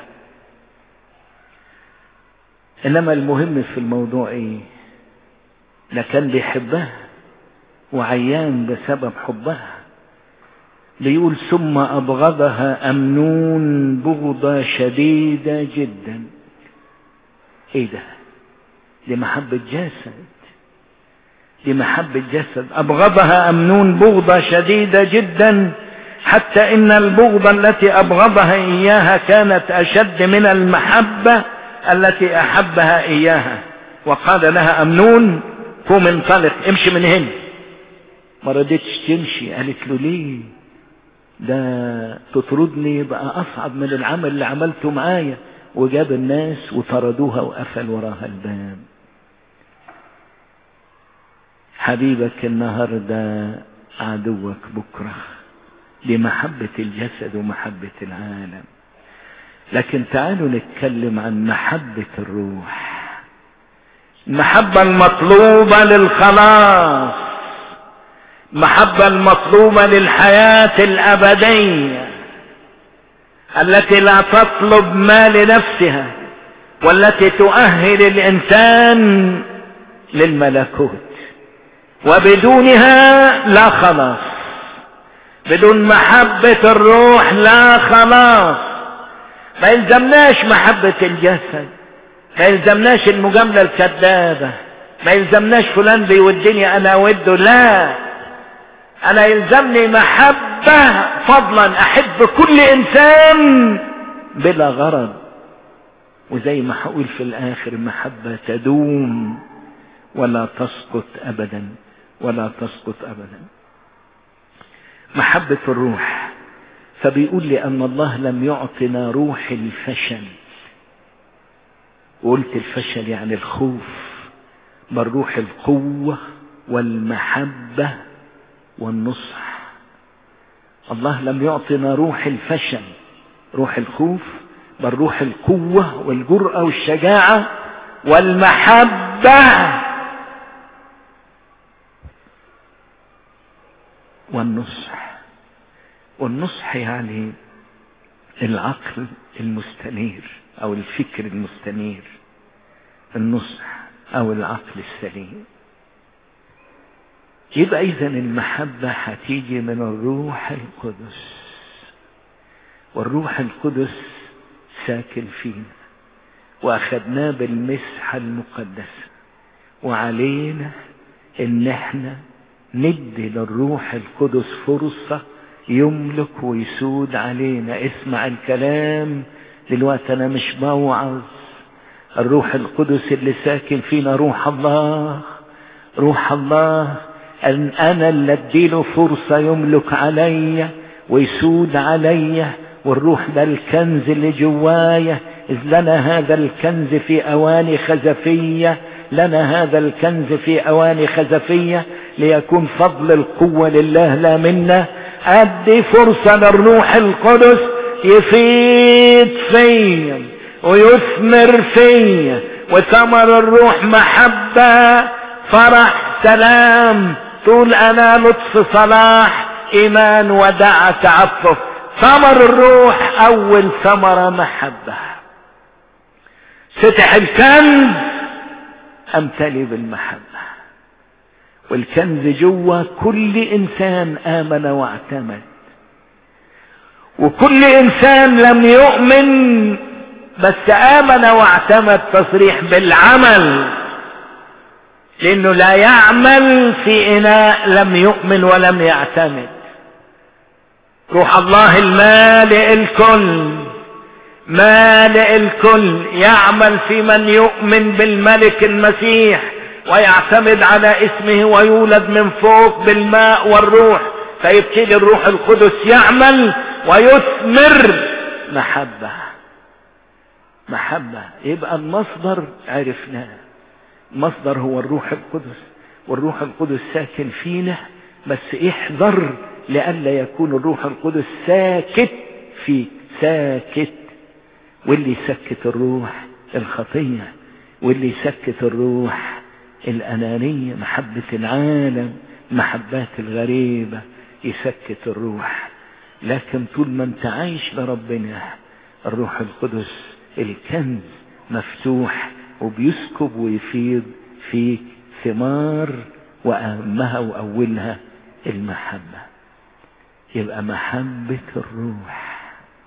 انما المهم في الموضوع ايه ده كان بيحبها وعيان بسبب حبها بيقول ثم أبغضها أمنون بغضة شديدة جدا ايه ده دي محبة جسد دي محبة جسد أبغضها أمنون بغضة شديدة جدا حتى إن البغضة التي أبغضها إياها كانت أشد من المحبة التي أحبها إياها وقال لها أمنون قوم انطلق امشي من هنا ما رضيتش تمشي قالت له ليه ده تطردني بقى أصعب من العمل اللي عملته معايا وجاب الناس وطردوها وقفل وراها الباب حبيبك النهاردة عدوك بكرة لمحبة الجسد ومحبة العالم لكن تعالوا نتكلم عن محبة الروح المحبة المطلوبة للخلاص المحبة المطلوبة للحياة الأبدية التي لا تطلب ما لنفسها والتي تؤهل الإنسان للملكوت وبدونها لا خلاص بدون محبة الروح لا خلاص ما يلزمناش محبة الجسد ما يلزمناش المجاملة الكذابة ما يلزمناش فلان بيودني انا وده لا انا يلزمني محبة فضلا احب كل انسان بلا غرض وزي ما هقول في الاخر محبة تدوم ولا تسقط ابدا ولا تسقط ابدا محبة الروح فبيقول لأن الله لم يعطنا روح الفشل وقلت الفشل يعني الخوف بل روح القوة والمحبة والنصح الله لم يعطنا روح الفشل روح الخوف بل روح القوة والجرأة والشجاعة والمحبة والنصح والنصح يعني العقل المستنير او الفكر المستنير النصح او العقل السليم يبقى اذا المحبة هتيجي من الروح القدس والروح القدس ساكن فينا واخدناه بالمسحة المقدسة وعلينا ان احنا ندي للروح القدس فرصة يملك ويسود علينا اسمع الكلام دلوقتي انا مش بوعظ الروح القدس اللي ساكن فينا روح الله روح الله ان انا اللي اديله فرصة يملك عليا ويسود عليا والروح ده الكنز اللي جوايا اذ لنا هذا الكنز في اواني خزفية لنا هذا الكنز في اواني خزفية ليكون فضل القوة لله لا منا ادي فرصة للروح القدس يفيد فيا ويثمر فيا وثمر الروح محبة فرح سلام تقول انا لطف صلاح ايمان ودع تعفف ثمر الروح اول ثمرة محبة فتح الكنز امتلي بالمحبة والكنز جوا كل انسان امن واعتمد وكل انسان لم يؤمن بس امن واعتمد تصريح بالعمل لانه لا يعمل في اناء لم يؤمن ولم يعتمد روح الله المالئ الكل مالئ الكل يعمل في من يؤمن بالملك المسيح ويعتمد على اسمه ويولد من فوق بالماء والروح فيبتدي الروح القدس يعمل ويثمر محبة محبة يبقى المصدر عرفناه المصدر هو الروح القدس والروح القدس ساكن فينا بس احذر لئلا يكون الروح القدس ساكت فيك ساكت واللي يسكت الروح الخطية واللي يسكت الروح الأنانية محبة العالم محبات الغريبة يسكت الروح لكن طول ما انت عايش لربنا الروح القدس الكنز مفتوح وبيسكب ويفيض فيك ثمار وأهمها وأولها المحبة يبقى محبة الروح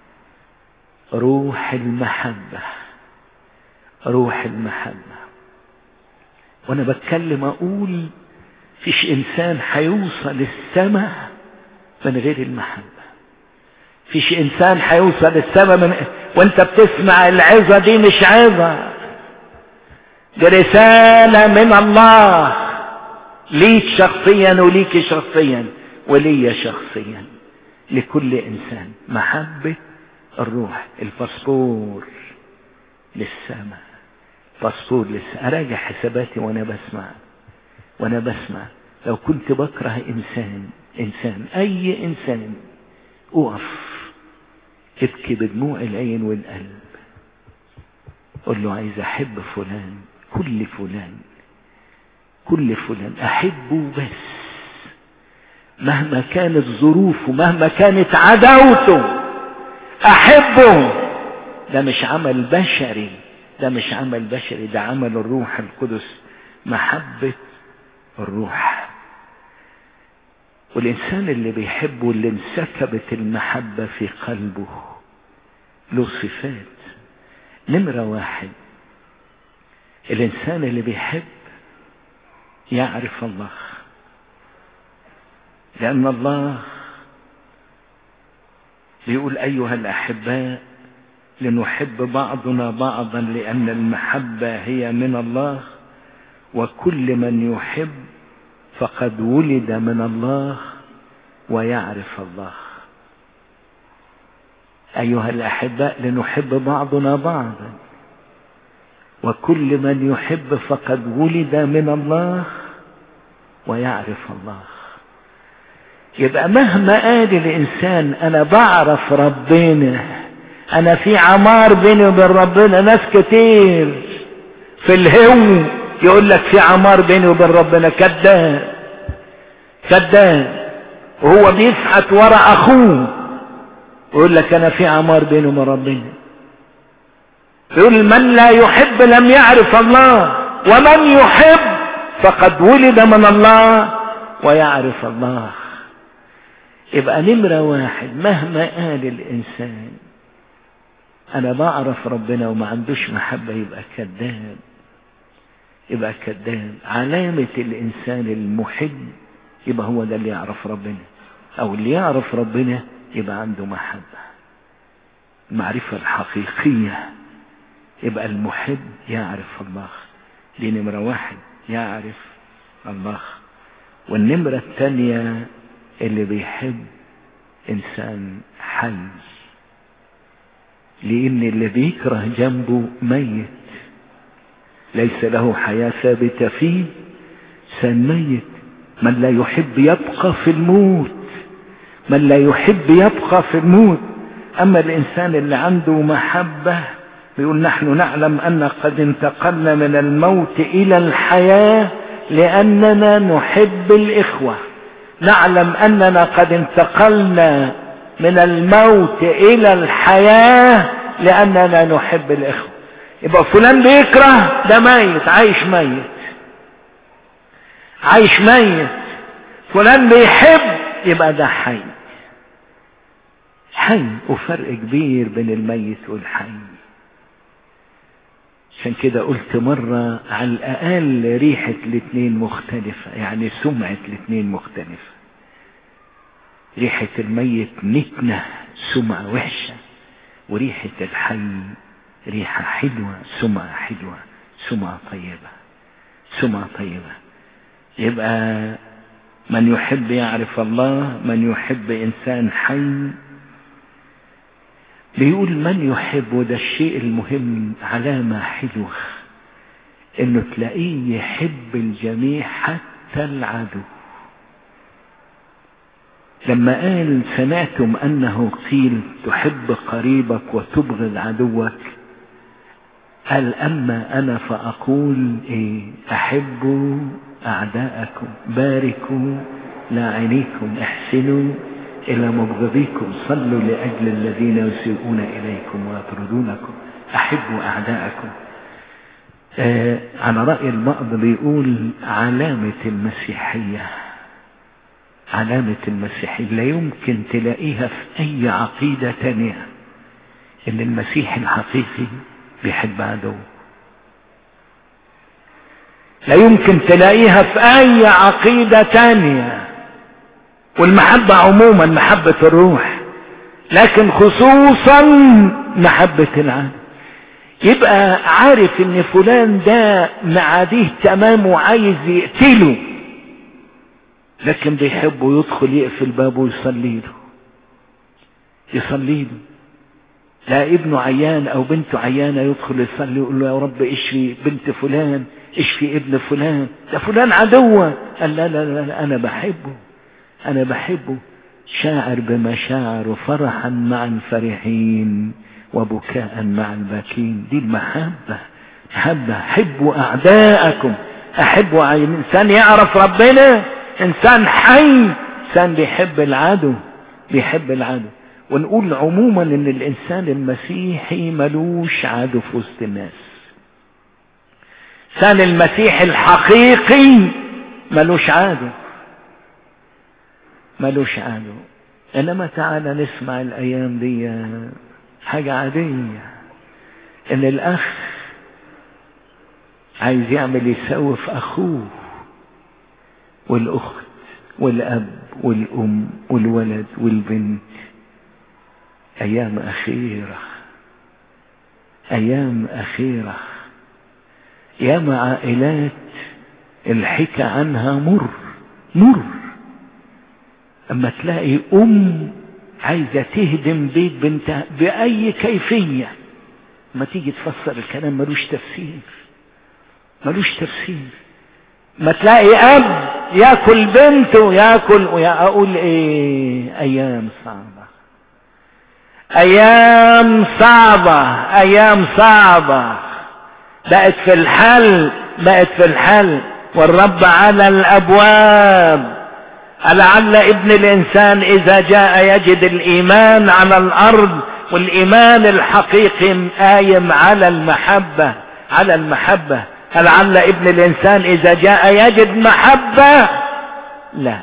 روح المحبة روح المحبة وانا بتكلم اقول فيش انسان هيوصل السماء من غير المحبة فيش انسان هيوصل السماء من وانت بتسمع العظة دي مش عظة دي رسالة من الله ليك شخصيا وليك شخصيا ولي شخصيا لكل انسان محبة الروح الباسبور للسماء باسبور للسماء اراجع حساباتي وانا بسمع وانا بسمع لو كنت بكره انسان انسان اي انسان اقف ابكي بدموع العين والقلب قل له عايز احب فلان كل فلان كل فلان احبه بس مهما كانت ظروفه مهما كانت عداوته احبه ده مش عمل بشري ده مش عمل بشري ده عمل الروح القدس محبة الروح والإنسان اللي بيحبه واللي انسكبت المحبة في قلبه له صفات نمرة واحد الإنسان اللي بيحب يعرف الله لأن الله بيقول أيها الأحباء لنحب بعضنا بعضا لأن المحبة هي من الله وكل من يحب فقد ولد من الله ويعرف الله أيها الأحباء لنحب بعضنا بعضا وكل من يحب فقد ولد من الله ويعرف الله يبقى مهما قال الإنسان أنا بعرف ربنا أنا في عمار بيني وبين ربنا ناس كتير في الهو يقول لك في عمار بيني وبين ربنا كذاب كذاب وهو بيسعت ورا أخوه يقول لك أنا في عمار بيني وبين ربنا يقول من لا يحب لم يعرف الله ومن يحب فقد ولد من الله ويعرف الله يبقى نمرة واحد مهما قال الإنسان أنا بعرف ربنا وما عندوش محبة يبقى كذاب يبقى كذاب علامة الإنسان المحب يبقى هو ده اللي يعرف ربنا أو اللي يعرف ربنا يبقى عنده محبة المعرفة الحقيقية يبقى المحب يعرف الله دي نمرة واحد يعرف الله والنمرة الثانية اللي بيحب إنسان حي لأن اللي بيكره جنبه ميت ليس له حياة ثابتة فيه إنسان ميت من لا يحب يبقى في الموت من لا يحب يبقى في الموت أما الإنسان اللي عنده محبة بيقول نحن نعلم أن قد انتقلنا من الموت إلى الحياة لأننا نحب الإخوة نعلم أننا قد انتقلنا من الموت إلى الحياة لأننا نحب الإخوة يبقى فلان بيكره ده ميت عايش ميت عايش ميت فلان بيحب يبقى ده حي حي وفرق كبير بين الميت والحي عشان كده قلت مرة على الأقل ريحة الاتنين مختلفة يعني سمعة الاتنين مختلفة ريحة الميت نتنة سمعة وحشة وريحة الحي ريحة حلوة سمعة حلوة سمعة طيبة سمعة طيبة يبقى من يحب يعرف الله من يحب إنسان حي بيقول من يحب وده الشيء المهم علامة حلوة انه تلاقيه يحب الجميع حتى العدو لما قال سمعتم انه قيل تحب قريبك وتبغض عدوك قال اما انا فاقول ايه احبوا اعداءكم باركوا لاعنيكم احسنوا إلى مبغضيكم صلوا لأجل الذين يسيئون إليكم ويطردونكم أحبوا أعداءكم آه على رأي البعض بيقول علامة المسيحية علامة المسيحية لا يمكن تلاقيها في أي عقيدة تانية إن المسيح الحقيقي بيحب عدوه لا يمكن تلاقيها في أي عقيدة تانية والمحبة عموما محبة الروح لكن خصوصا محبة العالم يبقى عارف ان فلان ده معاديه تمام وعايز يقتله لكن بيحبه يدخل يقفل بابه ويصلي له يصلي له لا ابنه عيان او بنته عيانة يدخل يصلي يقول له يا رب اشفي بنت فلان اشفي ابن فلان ده فلان عدوة قال لا لا لا انا بحبه انا بحبه شاعر بمشاعر وفرحا مع الفرحين وبكاء مع الباكين دي المحبة محبة حبوا اعداءكم احبوا عين انسان يعرف ربنا انسان حي انسان بيحب العدو بيحب العدو ونقول عموما ان الانسان المسيحي ملوش عدو في وسط الناس انسان المسيح الحقيقي ملوش عدو ملوش عدو انما تعالى نسمع الايام دي حاجة عادية ان الاخ عايز يعمل يسوي في اخوه والاخت والاب والام والولد والبنت ايام اخيرة ايام اخيرة ياما عائلات الحكى عنها مر مر اما تلاقي ام عايزة تهدم بيت بنتها بأي كيفية ما تيجي تفسر الكلام ملوش تفسير ملوش تفسير ما تلاقي أب ياكل بنته ياكل ويا أقول إيه أيام صعبة أيام صعبة أيام صعبة بقت في الحل بقت في الحل والرب على الأبواب لعل ابن الانسان اذا جاء يجد الايمان على الارض والايمان الحقيقي قايم على المحبة على المحبة لعل ابن الانسان اذا جاء يجد محبة لا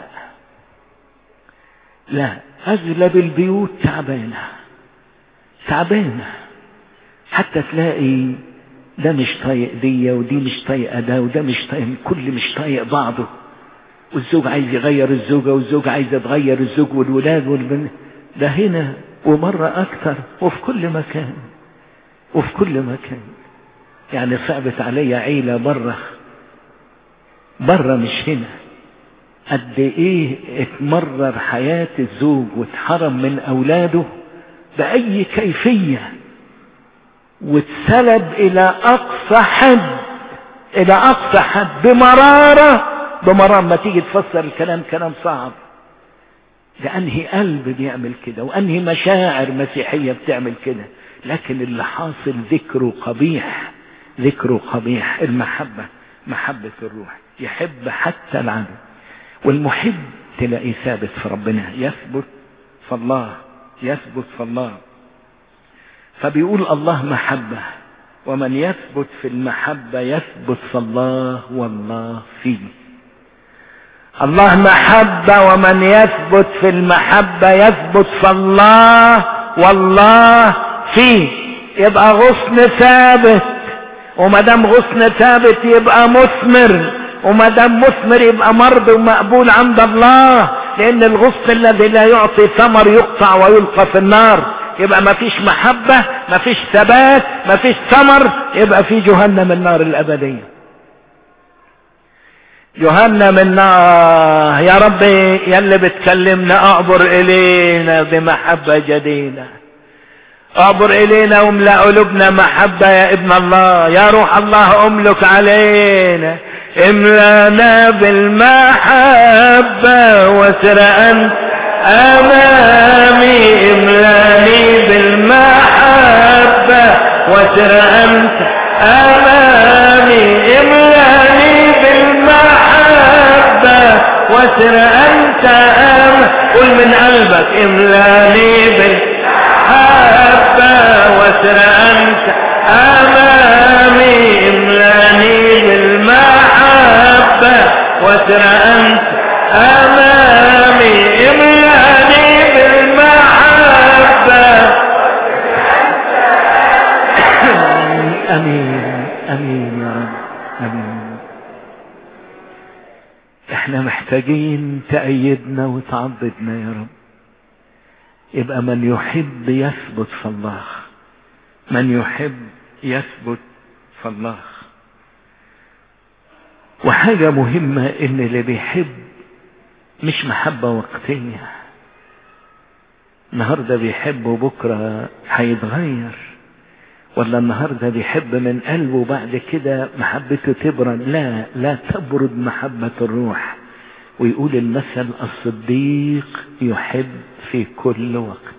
لا اغلب البيوت تعبانة تعبانة حتى تلاقي ده مش طايق دي ودي مش طايقة ده وده مش طايق كل مش طايق بعضه والزوج عايز يغير الزوجة والزوج عايز يتغير الزوج والولاد والبنت ده هنا ومرة أكثر وفي كل مكان وفي كل مكان يعني صعبت علي عيلة برة برة مش هنا قد ايه اتمرر حياة الزوج واتحرم من اولاده بأي كيفية واتسلب الى اقصى حد الى اقصى حد بمرارة بمرار ما تيجي تفسر الكلام كلام صعب ده انهي قلب بيعمل كده وانهي مشاعر مسيحية بتعمل كده لكن اللي حاصل ذكره قبيح ذكره قبيح المحبة محبة الروح يحب حتى العدو والمحب تلاقيه ثابت في ربنا يثبت في الله يثبت في الله فبيقول الله محبة ومن يثبت في المحبة يثبت في الله والله فيه الله محبة ومن يثبت في المحبة يثبت في الله والله فيه يبقى غصن ثابت وما دام غصن ثابت يبقى مثمر وما دام مثمر يبقى مرض ومقبول عند الله لان الغصن الذي لا يعطي ثمر يقطع ويلقى في النار يبقى ما فيش محبة ما فيش ثبات ما فيش ثمر يبقى في جهنم النار الابدية جهنم النار يا ربي يا اللي بتكلمنا اعبر الينا بمحبة جديدة اعبر الينا واملأ قلوبنا محبة يا ابن الله يا روح الله املك علينا املانا بالمحبة وسر انت امامي املاني بالمحبة وسر انت امامي املاني بالمحبة وسر انت امامي قل من قلبك املاني بالمحبة وسر انت امامي املاني بالمحبة وسر انت امامي املاني بالمحبة امين امين يا رب امين احنا محتاجين تأيدنا وتعضدنا يا رب يبقى من يحب يثبت في الله من يحب يثبت في الله وحاجة مهمة ان اللي بيحب مش محبة وقتية النهاردة بيحب وبكرة هيتغير ولا النهاردة بيحب من قلبه بعد كده محبته تبرد لا لا تبرد محبة الروح ويقول المثل الصديق يحب في كل وقت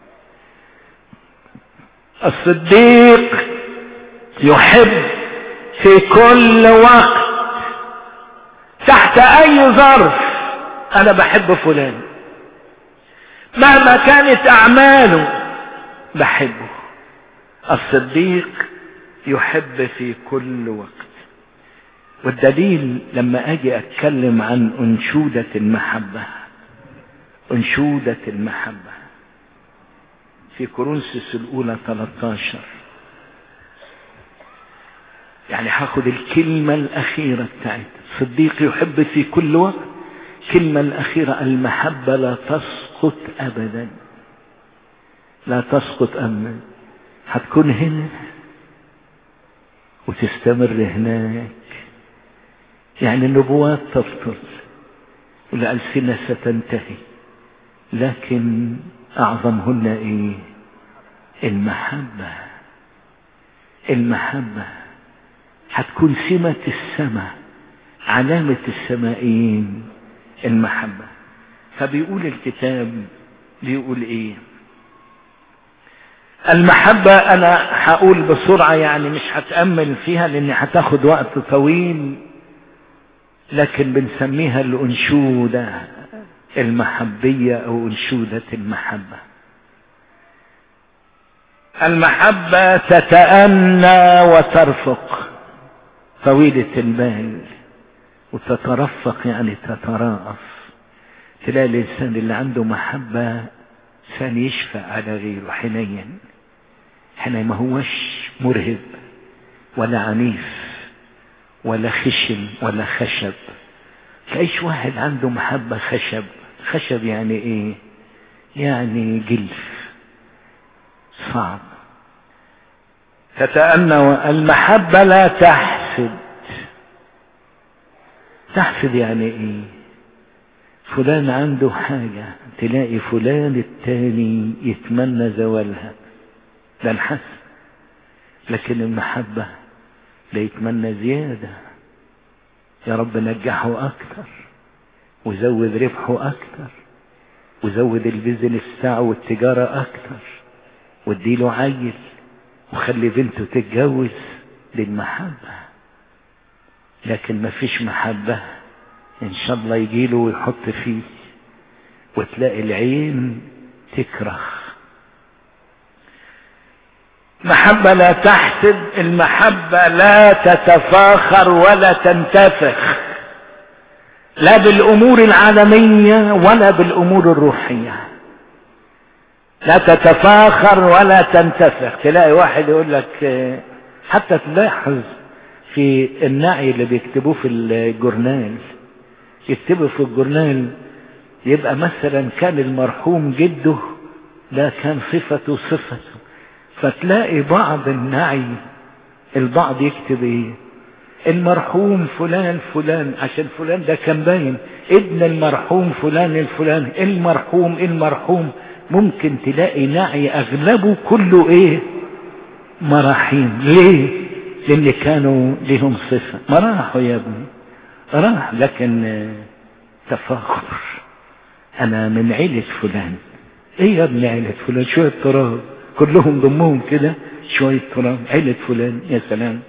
الصديق يحب في كل وقت تحت اي ظرف انا بحب فلان مهما كانت اعماله بحبه الصديق يحب في كل وقت والدليل لما اجي اتكلم عن انشودة المحبة انشودة المحبة في كورنثوس الاولى 13 يعني هاخد الكلمة الاخيرة بتاعتها الصديق يحب في كل وقت الكلمة الاخيرة المحبة لا تسقط ابدا لا تسقط ابدا هتكون هنا وتستمر هناك يعني النبوات تبطل والألسنة ستنتهي لكن أعظمهن إيه المحبة المحبة هتكون سمة السماء علامة السمائيين المحبة فبيقول الكتاب بيقول ايه المحبة انا هقول بسرعة يعني مش هتأمل فيها لاني هتاخد وقت طويل لكن بنسميها الانشودة المحبية او انشودة المحبة المحبة تتأنى وترفق طويلة البال وتترفق يعني تتراءف تلاقي الانسان اللي عنده محبة انسان يشفق على غيره حنين حنين ما هوش مرهب ولا عنيف ولا خشن ولا خشب تلاقيش واحد عنده محبة خشب خشب يعني ايه يعني جلف صعب تتأنى المحبة لا تحسد تحسد يعني ايه فلان عنده حاجة تلاقي فلان التاني يتمنى زوالها ده الحسد لكن المحبة لا يتمنى زيادة يا رب نجحه اكتر وزود ربحه اكتر وزود البيزنس بتاعه والتجارة اكتر واديله عيل وخلي بنته تتجوز للمحبة لكن ما فيش محبة ان شاء الله يجيله ويحط فيه وتلاقي العين تكره محبة لا تحسد المحبة لا تتفاخر ولا تنتفخ لا بالامور العالمية ولا بالامور الروحية لا تتفاخر ولا تنتفخ تلاقي واحد يقول لك حتى تلاحظ في النعي اللي بيكتبوه في الجورنال يكتبوا في الجورنال يبقى مثلا كان المرحوم جده ده كان صفته صفته فتلاقي بعض النعي البعض يكتب ايه المرحوم فلان فلان عشان فلان ده كان باين ابن المرحوم فلان الفلان المرحوم المرحوم ممكن تلاقي نعي اغلبه كله ايه مراحيم ليه لان كانوا لهم صفة ما راحوا يا ابني راح لكن تفاخر انا من عيلة فلان ايه يا ابني عيلة فلان شوية تراب كلهم ضمهم كده شوية تراب عيلة فلان يا سلام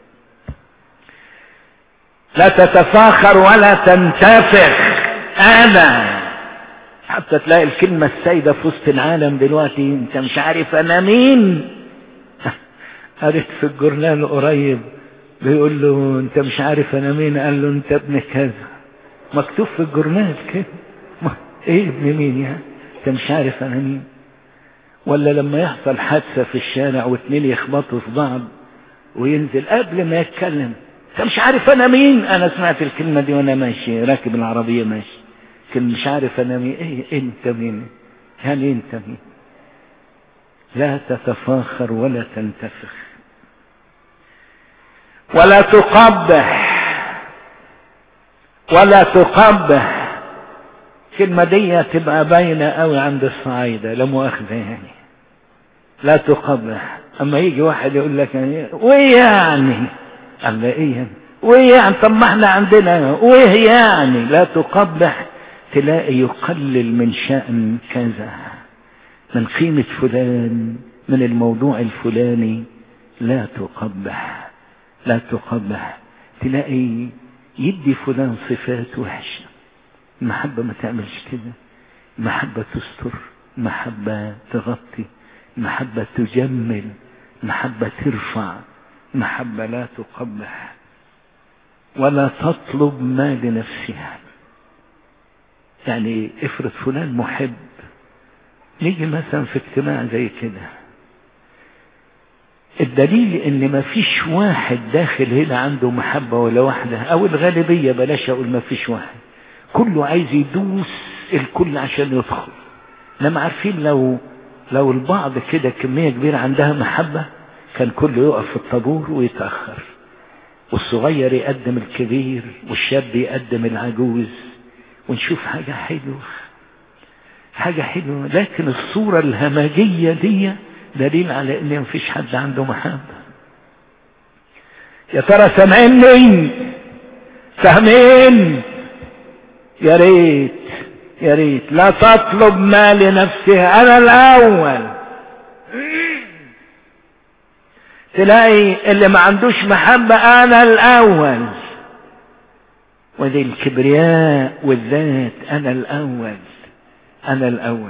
لا تتفاخر ولا تنتفخ انا حتى تلاقي الكلمة السيدة في وسط العالم دلوقتي انت مش عارف انا مين قريت في الجورنال قريب بيقول له انت مش عارف انا مين قال له انت ابن كذا مكتوب في الجورنال كده ايه ابن مين يعني انت مش عارف انا مين ولا لما يحصل حادثة في الشارع واثنين يخبطوا في بعض وينزل قبل ما يتكلم انت مش عارف انا مين انا سمعت الكلمة دي وانا ماشي راكب العربية ماشي كان مش عارف انا مين ايه انت مين يعني انت مين لا تتفاخر ولا تنتفخ ولا تقبح ولا تقبح الكلمة دي تبقى باينة قوي عند الصعايدة لا مؤاخذة يعني لا تقبح اما يجي واحد يقول لك يعني وايه يعني قال له ايه يعني وايه يعني طب ما احنا عندنا وايه يعني لا تقبح تلاقي يقلل من شأن كذا من قيمة فلان من الموضوع الفلاني لا تقبح لا تقبح تلاقي يدي فلان صفات وحشة المحبة ما تعملش كده المحبة تستر المحبة تغطي المحبة تجمل المحبة ترفع المحبة لا تقبح ولا تطلب ما لنفسها يعني افرض فلان محب نيجي مثلا في اجتماع زي كده الدليل ان ما فيش واحد داخل هنا عنده محبة ولا واحدة او الغالبية بلاش اقول ما فيش واحد كله عايز يدوس الكل عشان يدخل انما عارفين لو لو البعض كده كمية كبيرة عندها محبة كان كله يقف في الطابور ويتأخر والصغير يقدم الكبير والشاب يقدم العجوز ونشوف حاجة حلوة حاجة حلوة لكن الصورة الهمجية دي دليل على ان مفيش حد عنده محبة يا ترى سامعيني فاهمين يا ريت يا ريت لا تطلب ما لنفسها انا الاول تلاقي اللي ما عندوش محبة انا الاول ودي الكبرياء والذات انا الاول انا الاول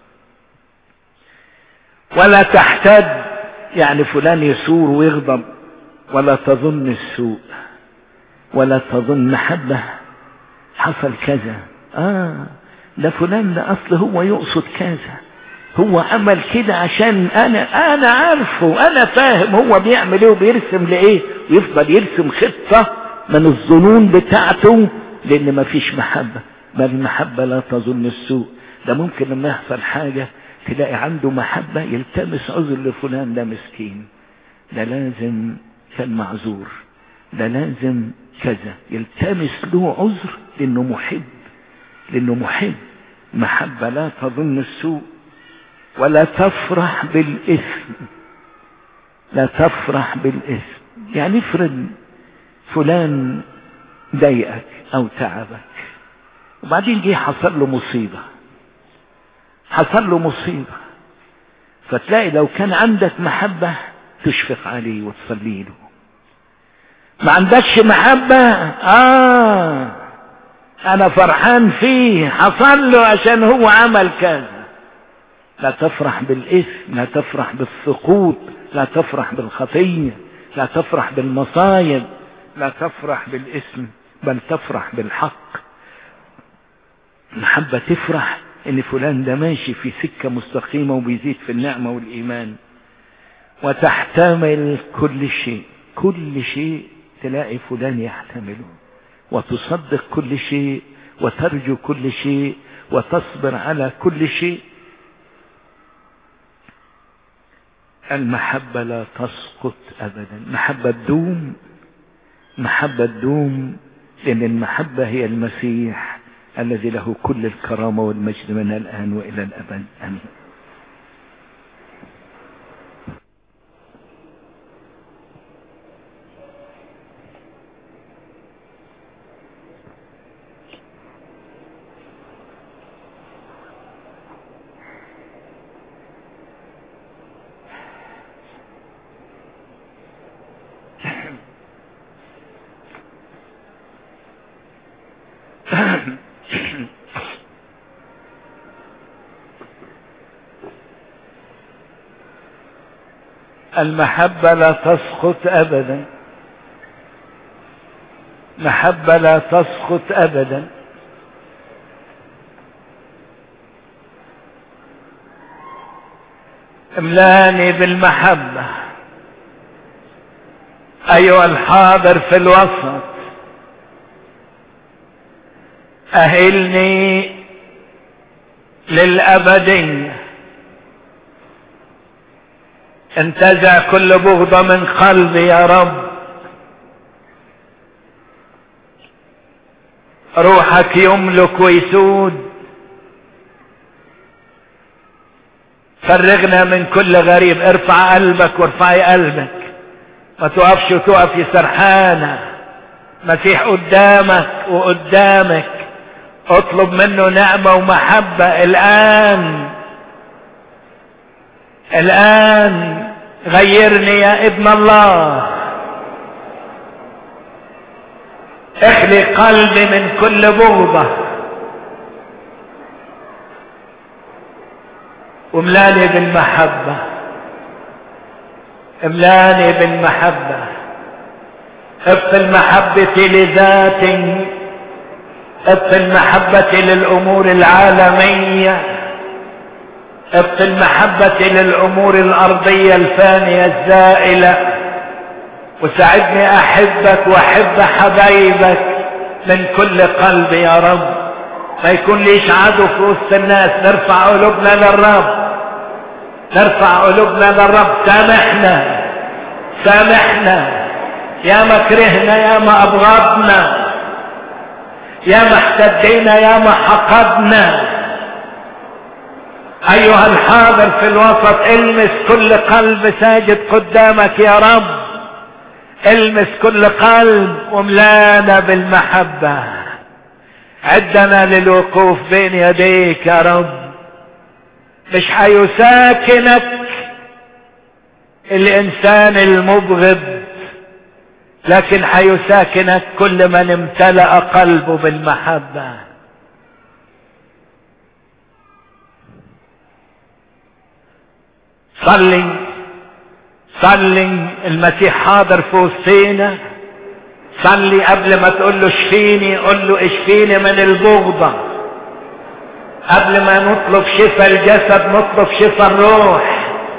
ولا تحتد يعني فلان يسور ويغضب ولا تظن السوء ولا تظن محبة حصل كذا اه ده فلان ده اصل هو يقصد كذا هو عمل كده عشان انا انا عارفه انا فاهم هو بيعمل ايه وبيرسم لايه ويفضل يرسم خطة من الظنون بتاعته لان ما فيش محبة بل المحبة لا تظن السوء ده ممكن لما يحصل حاجة تلاقي عنده محبة يلتمس عذر لفلان ده مسكين ده لازم كان معذور ده لازم كذا يلتمس له عذر لانه محب لانه محب محبة لا تظن السوء ولا تفرح بالاثم لا تفرح بالاثم يعني افرض فلان ضايقك او تعبك وبعدين جه حصل له مصيبه حصل له مصيبة فتلاقي لو كان عندك محبة تشفق عليه وتصلي له ما عندكش محبة آه أنا فرحان فيه حصل له عشان هو عمل كذا لا تفرح بالإثم لا تفرح بالسقوط لا تفرح بالخطية لا تفرح بالمصايب لا تفرح بالإثم بل تفرح بالحق محبة تفرح ان فلان ده ماشي في سكة مستقيمة وبيزيد في النعمة والايمان وتحتمل كل شيء كل شيء تلاقي فلان يحتمله وتصدق كل شيء وترجو كل شيء وتصبر على كل شيء المحبة لا تسقط أبدا محبة تدوم محبة تدوم لأن المحبة هي المسيح الذي له كل الكرامة والمجد من الآن وإلى الأبد آمين المحبة لا تسقط أبدا محبة لا تسقط أبدا املاني بالمحبة أيها الحاضر في الوسط أهلني للأبدية انتزع كل بغضة من قلبي يا رب روحك يملك ويسود فرغنا من كل غريب ارفع قلبك وارفعي قلبك ما توقفش وتقفي سرحانة مسيح قدامك وقدامك اطلب منه نعمة ومحبة الآن الآن غيرني يا ابن الله اخلي قلبي من كل بغضة واملاني بالمحبة املاني بالمحبة ابقي المحبة لذاتي ابقي المحبة للأمور العالمية ابقي المحبة للأمور الأرضية الفانية الزائلة وساعدني أحبك وأحب حبايبك من كل قلبي يا رب ما يكون ليش عدو في وسط الناس نرفع قلوبنا للرب نرفع قلوبنا للرب سامحنا سامحنا يا ما كرهنا يا ما أبغضنا يا ما احتدينا يا ما حقدنا ايها الحاضر في الوسط المس كل قلب ساجد قدامك يا رب المس كل قلب وملانا بالمحبة عدنا للوقوف بين يديك يا رب مش حيساكنك الانسان المبغض لكن حيساكنك كل من امتلأ قلبه بالمحبة صلي صلي المسيح حاضر في وسطينا صلي قبل ما تقول له اشفيني قول له اشفيني من البغضة قبل ما نطلب شفاء الجسد نطلب شفاء الروح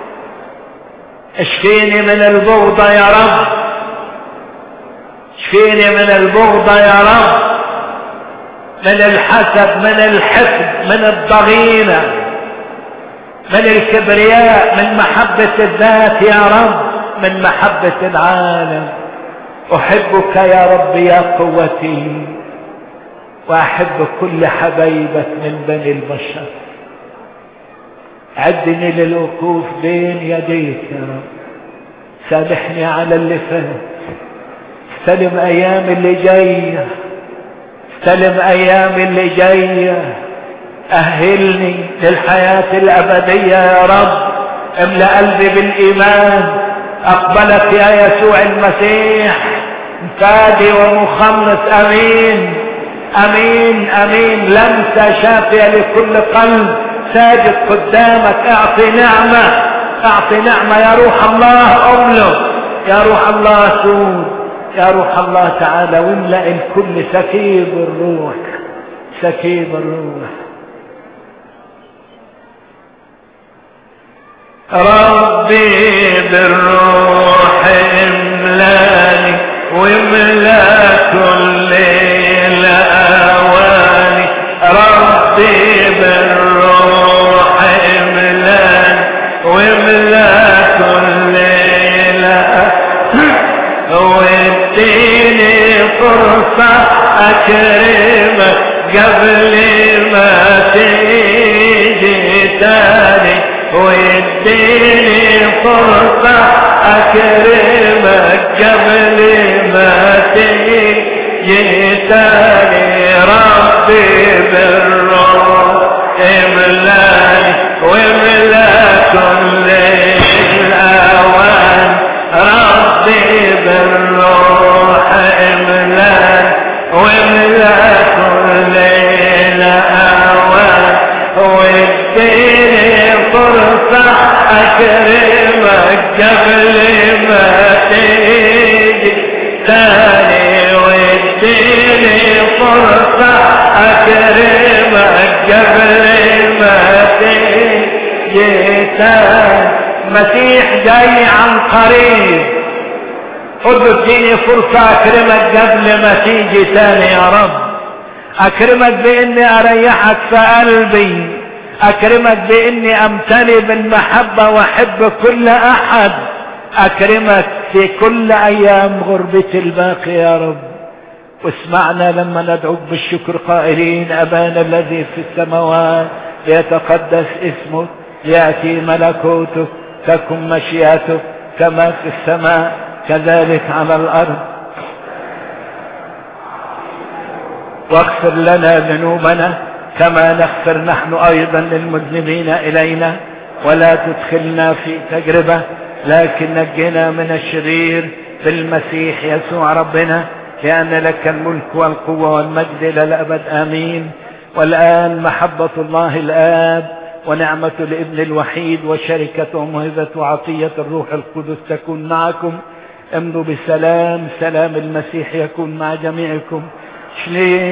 اشفيني من البغضة يا رب اشفيني من البغضة يا رب من الحسد من الحقد من الضغينة من الكبرياء من محبة الذات يا رب من محبة العالم احبك يا رب يا قوتي واحب كل حبايبك من بني البشر عدني للوقوف بين يديك يا رب سامحني على اللي فات استلم ايام اللي جايه استلم ايام اللي جايه اهلني للحياه الابديه يا رب املا قلبي بالايمان اقبلك يا يسوع المسيح فادي ومخلص امين امين امين لمسه شافيه لكل قلب ساجد قدامك اعطي نعمه اعطي نعمه يا روح الله املك يا روح الله سود يا روح الله تعالى واملأ الكل سكيب الروح سكيب الروح ربي بالروح املاني واملا كل الاواني ربي بالروح املاني واملا كل واديني فرصة اكرمك قبل ما تيجي تاني واديني فرصة اكرمك قبل ما تيجي تاني ربي بالروح املاني واملا كل الاوان ربي بالروح املاني واملا كل الاوان واديني فرصة اكرمك قبل ما تيجي تاني واديني فرصة اكرمك قبل ما تيجي تاني مسيح جاي عن قريب قل اديني فرصة اكرمك قبل ما تيجي تاني يا رب اكرمك باني اريحك في قلبي اكرمك باني امتلي بالمحبة واحب كل احد اكرمك في كل ايام غربتي الباقي يا رب واسمعنا لما ندعوك بالشكر قائلين ابانا الذي في السماوات ليتقدس اسمك ياتي ملكوتك تكن مشيئتك كما في السماء كذلك على الارض واغفر لنا ذنوبنا كما نغفر نحن ايضا للمذنبين الينا ولا تدخلنا في تجربة لكن نجنا من الشرير في المسيح يسوع ربنا لأن لك الملك والقوة والمجد إلى الأبد آمين والآن محبة الله الآب ونعمة الابن الوحيد وشركة ومهبة وعطية الروح القدس تكون معكم امضوا بسلام سلام المسيح يكون مع جميعكم شلي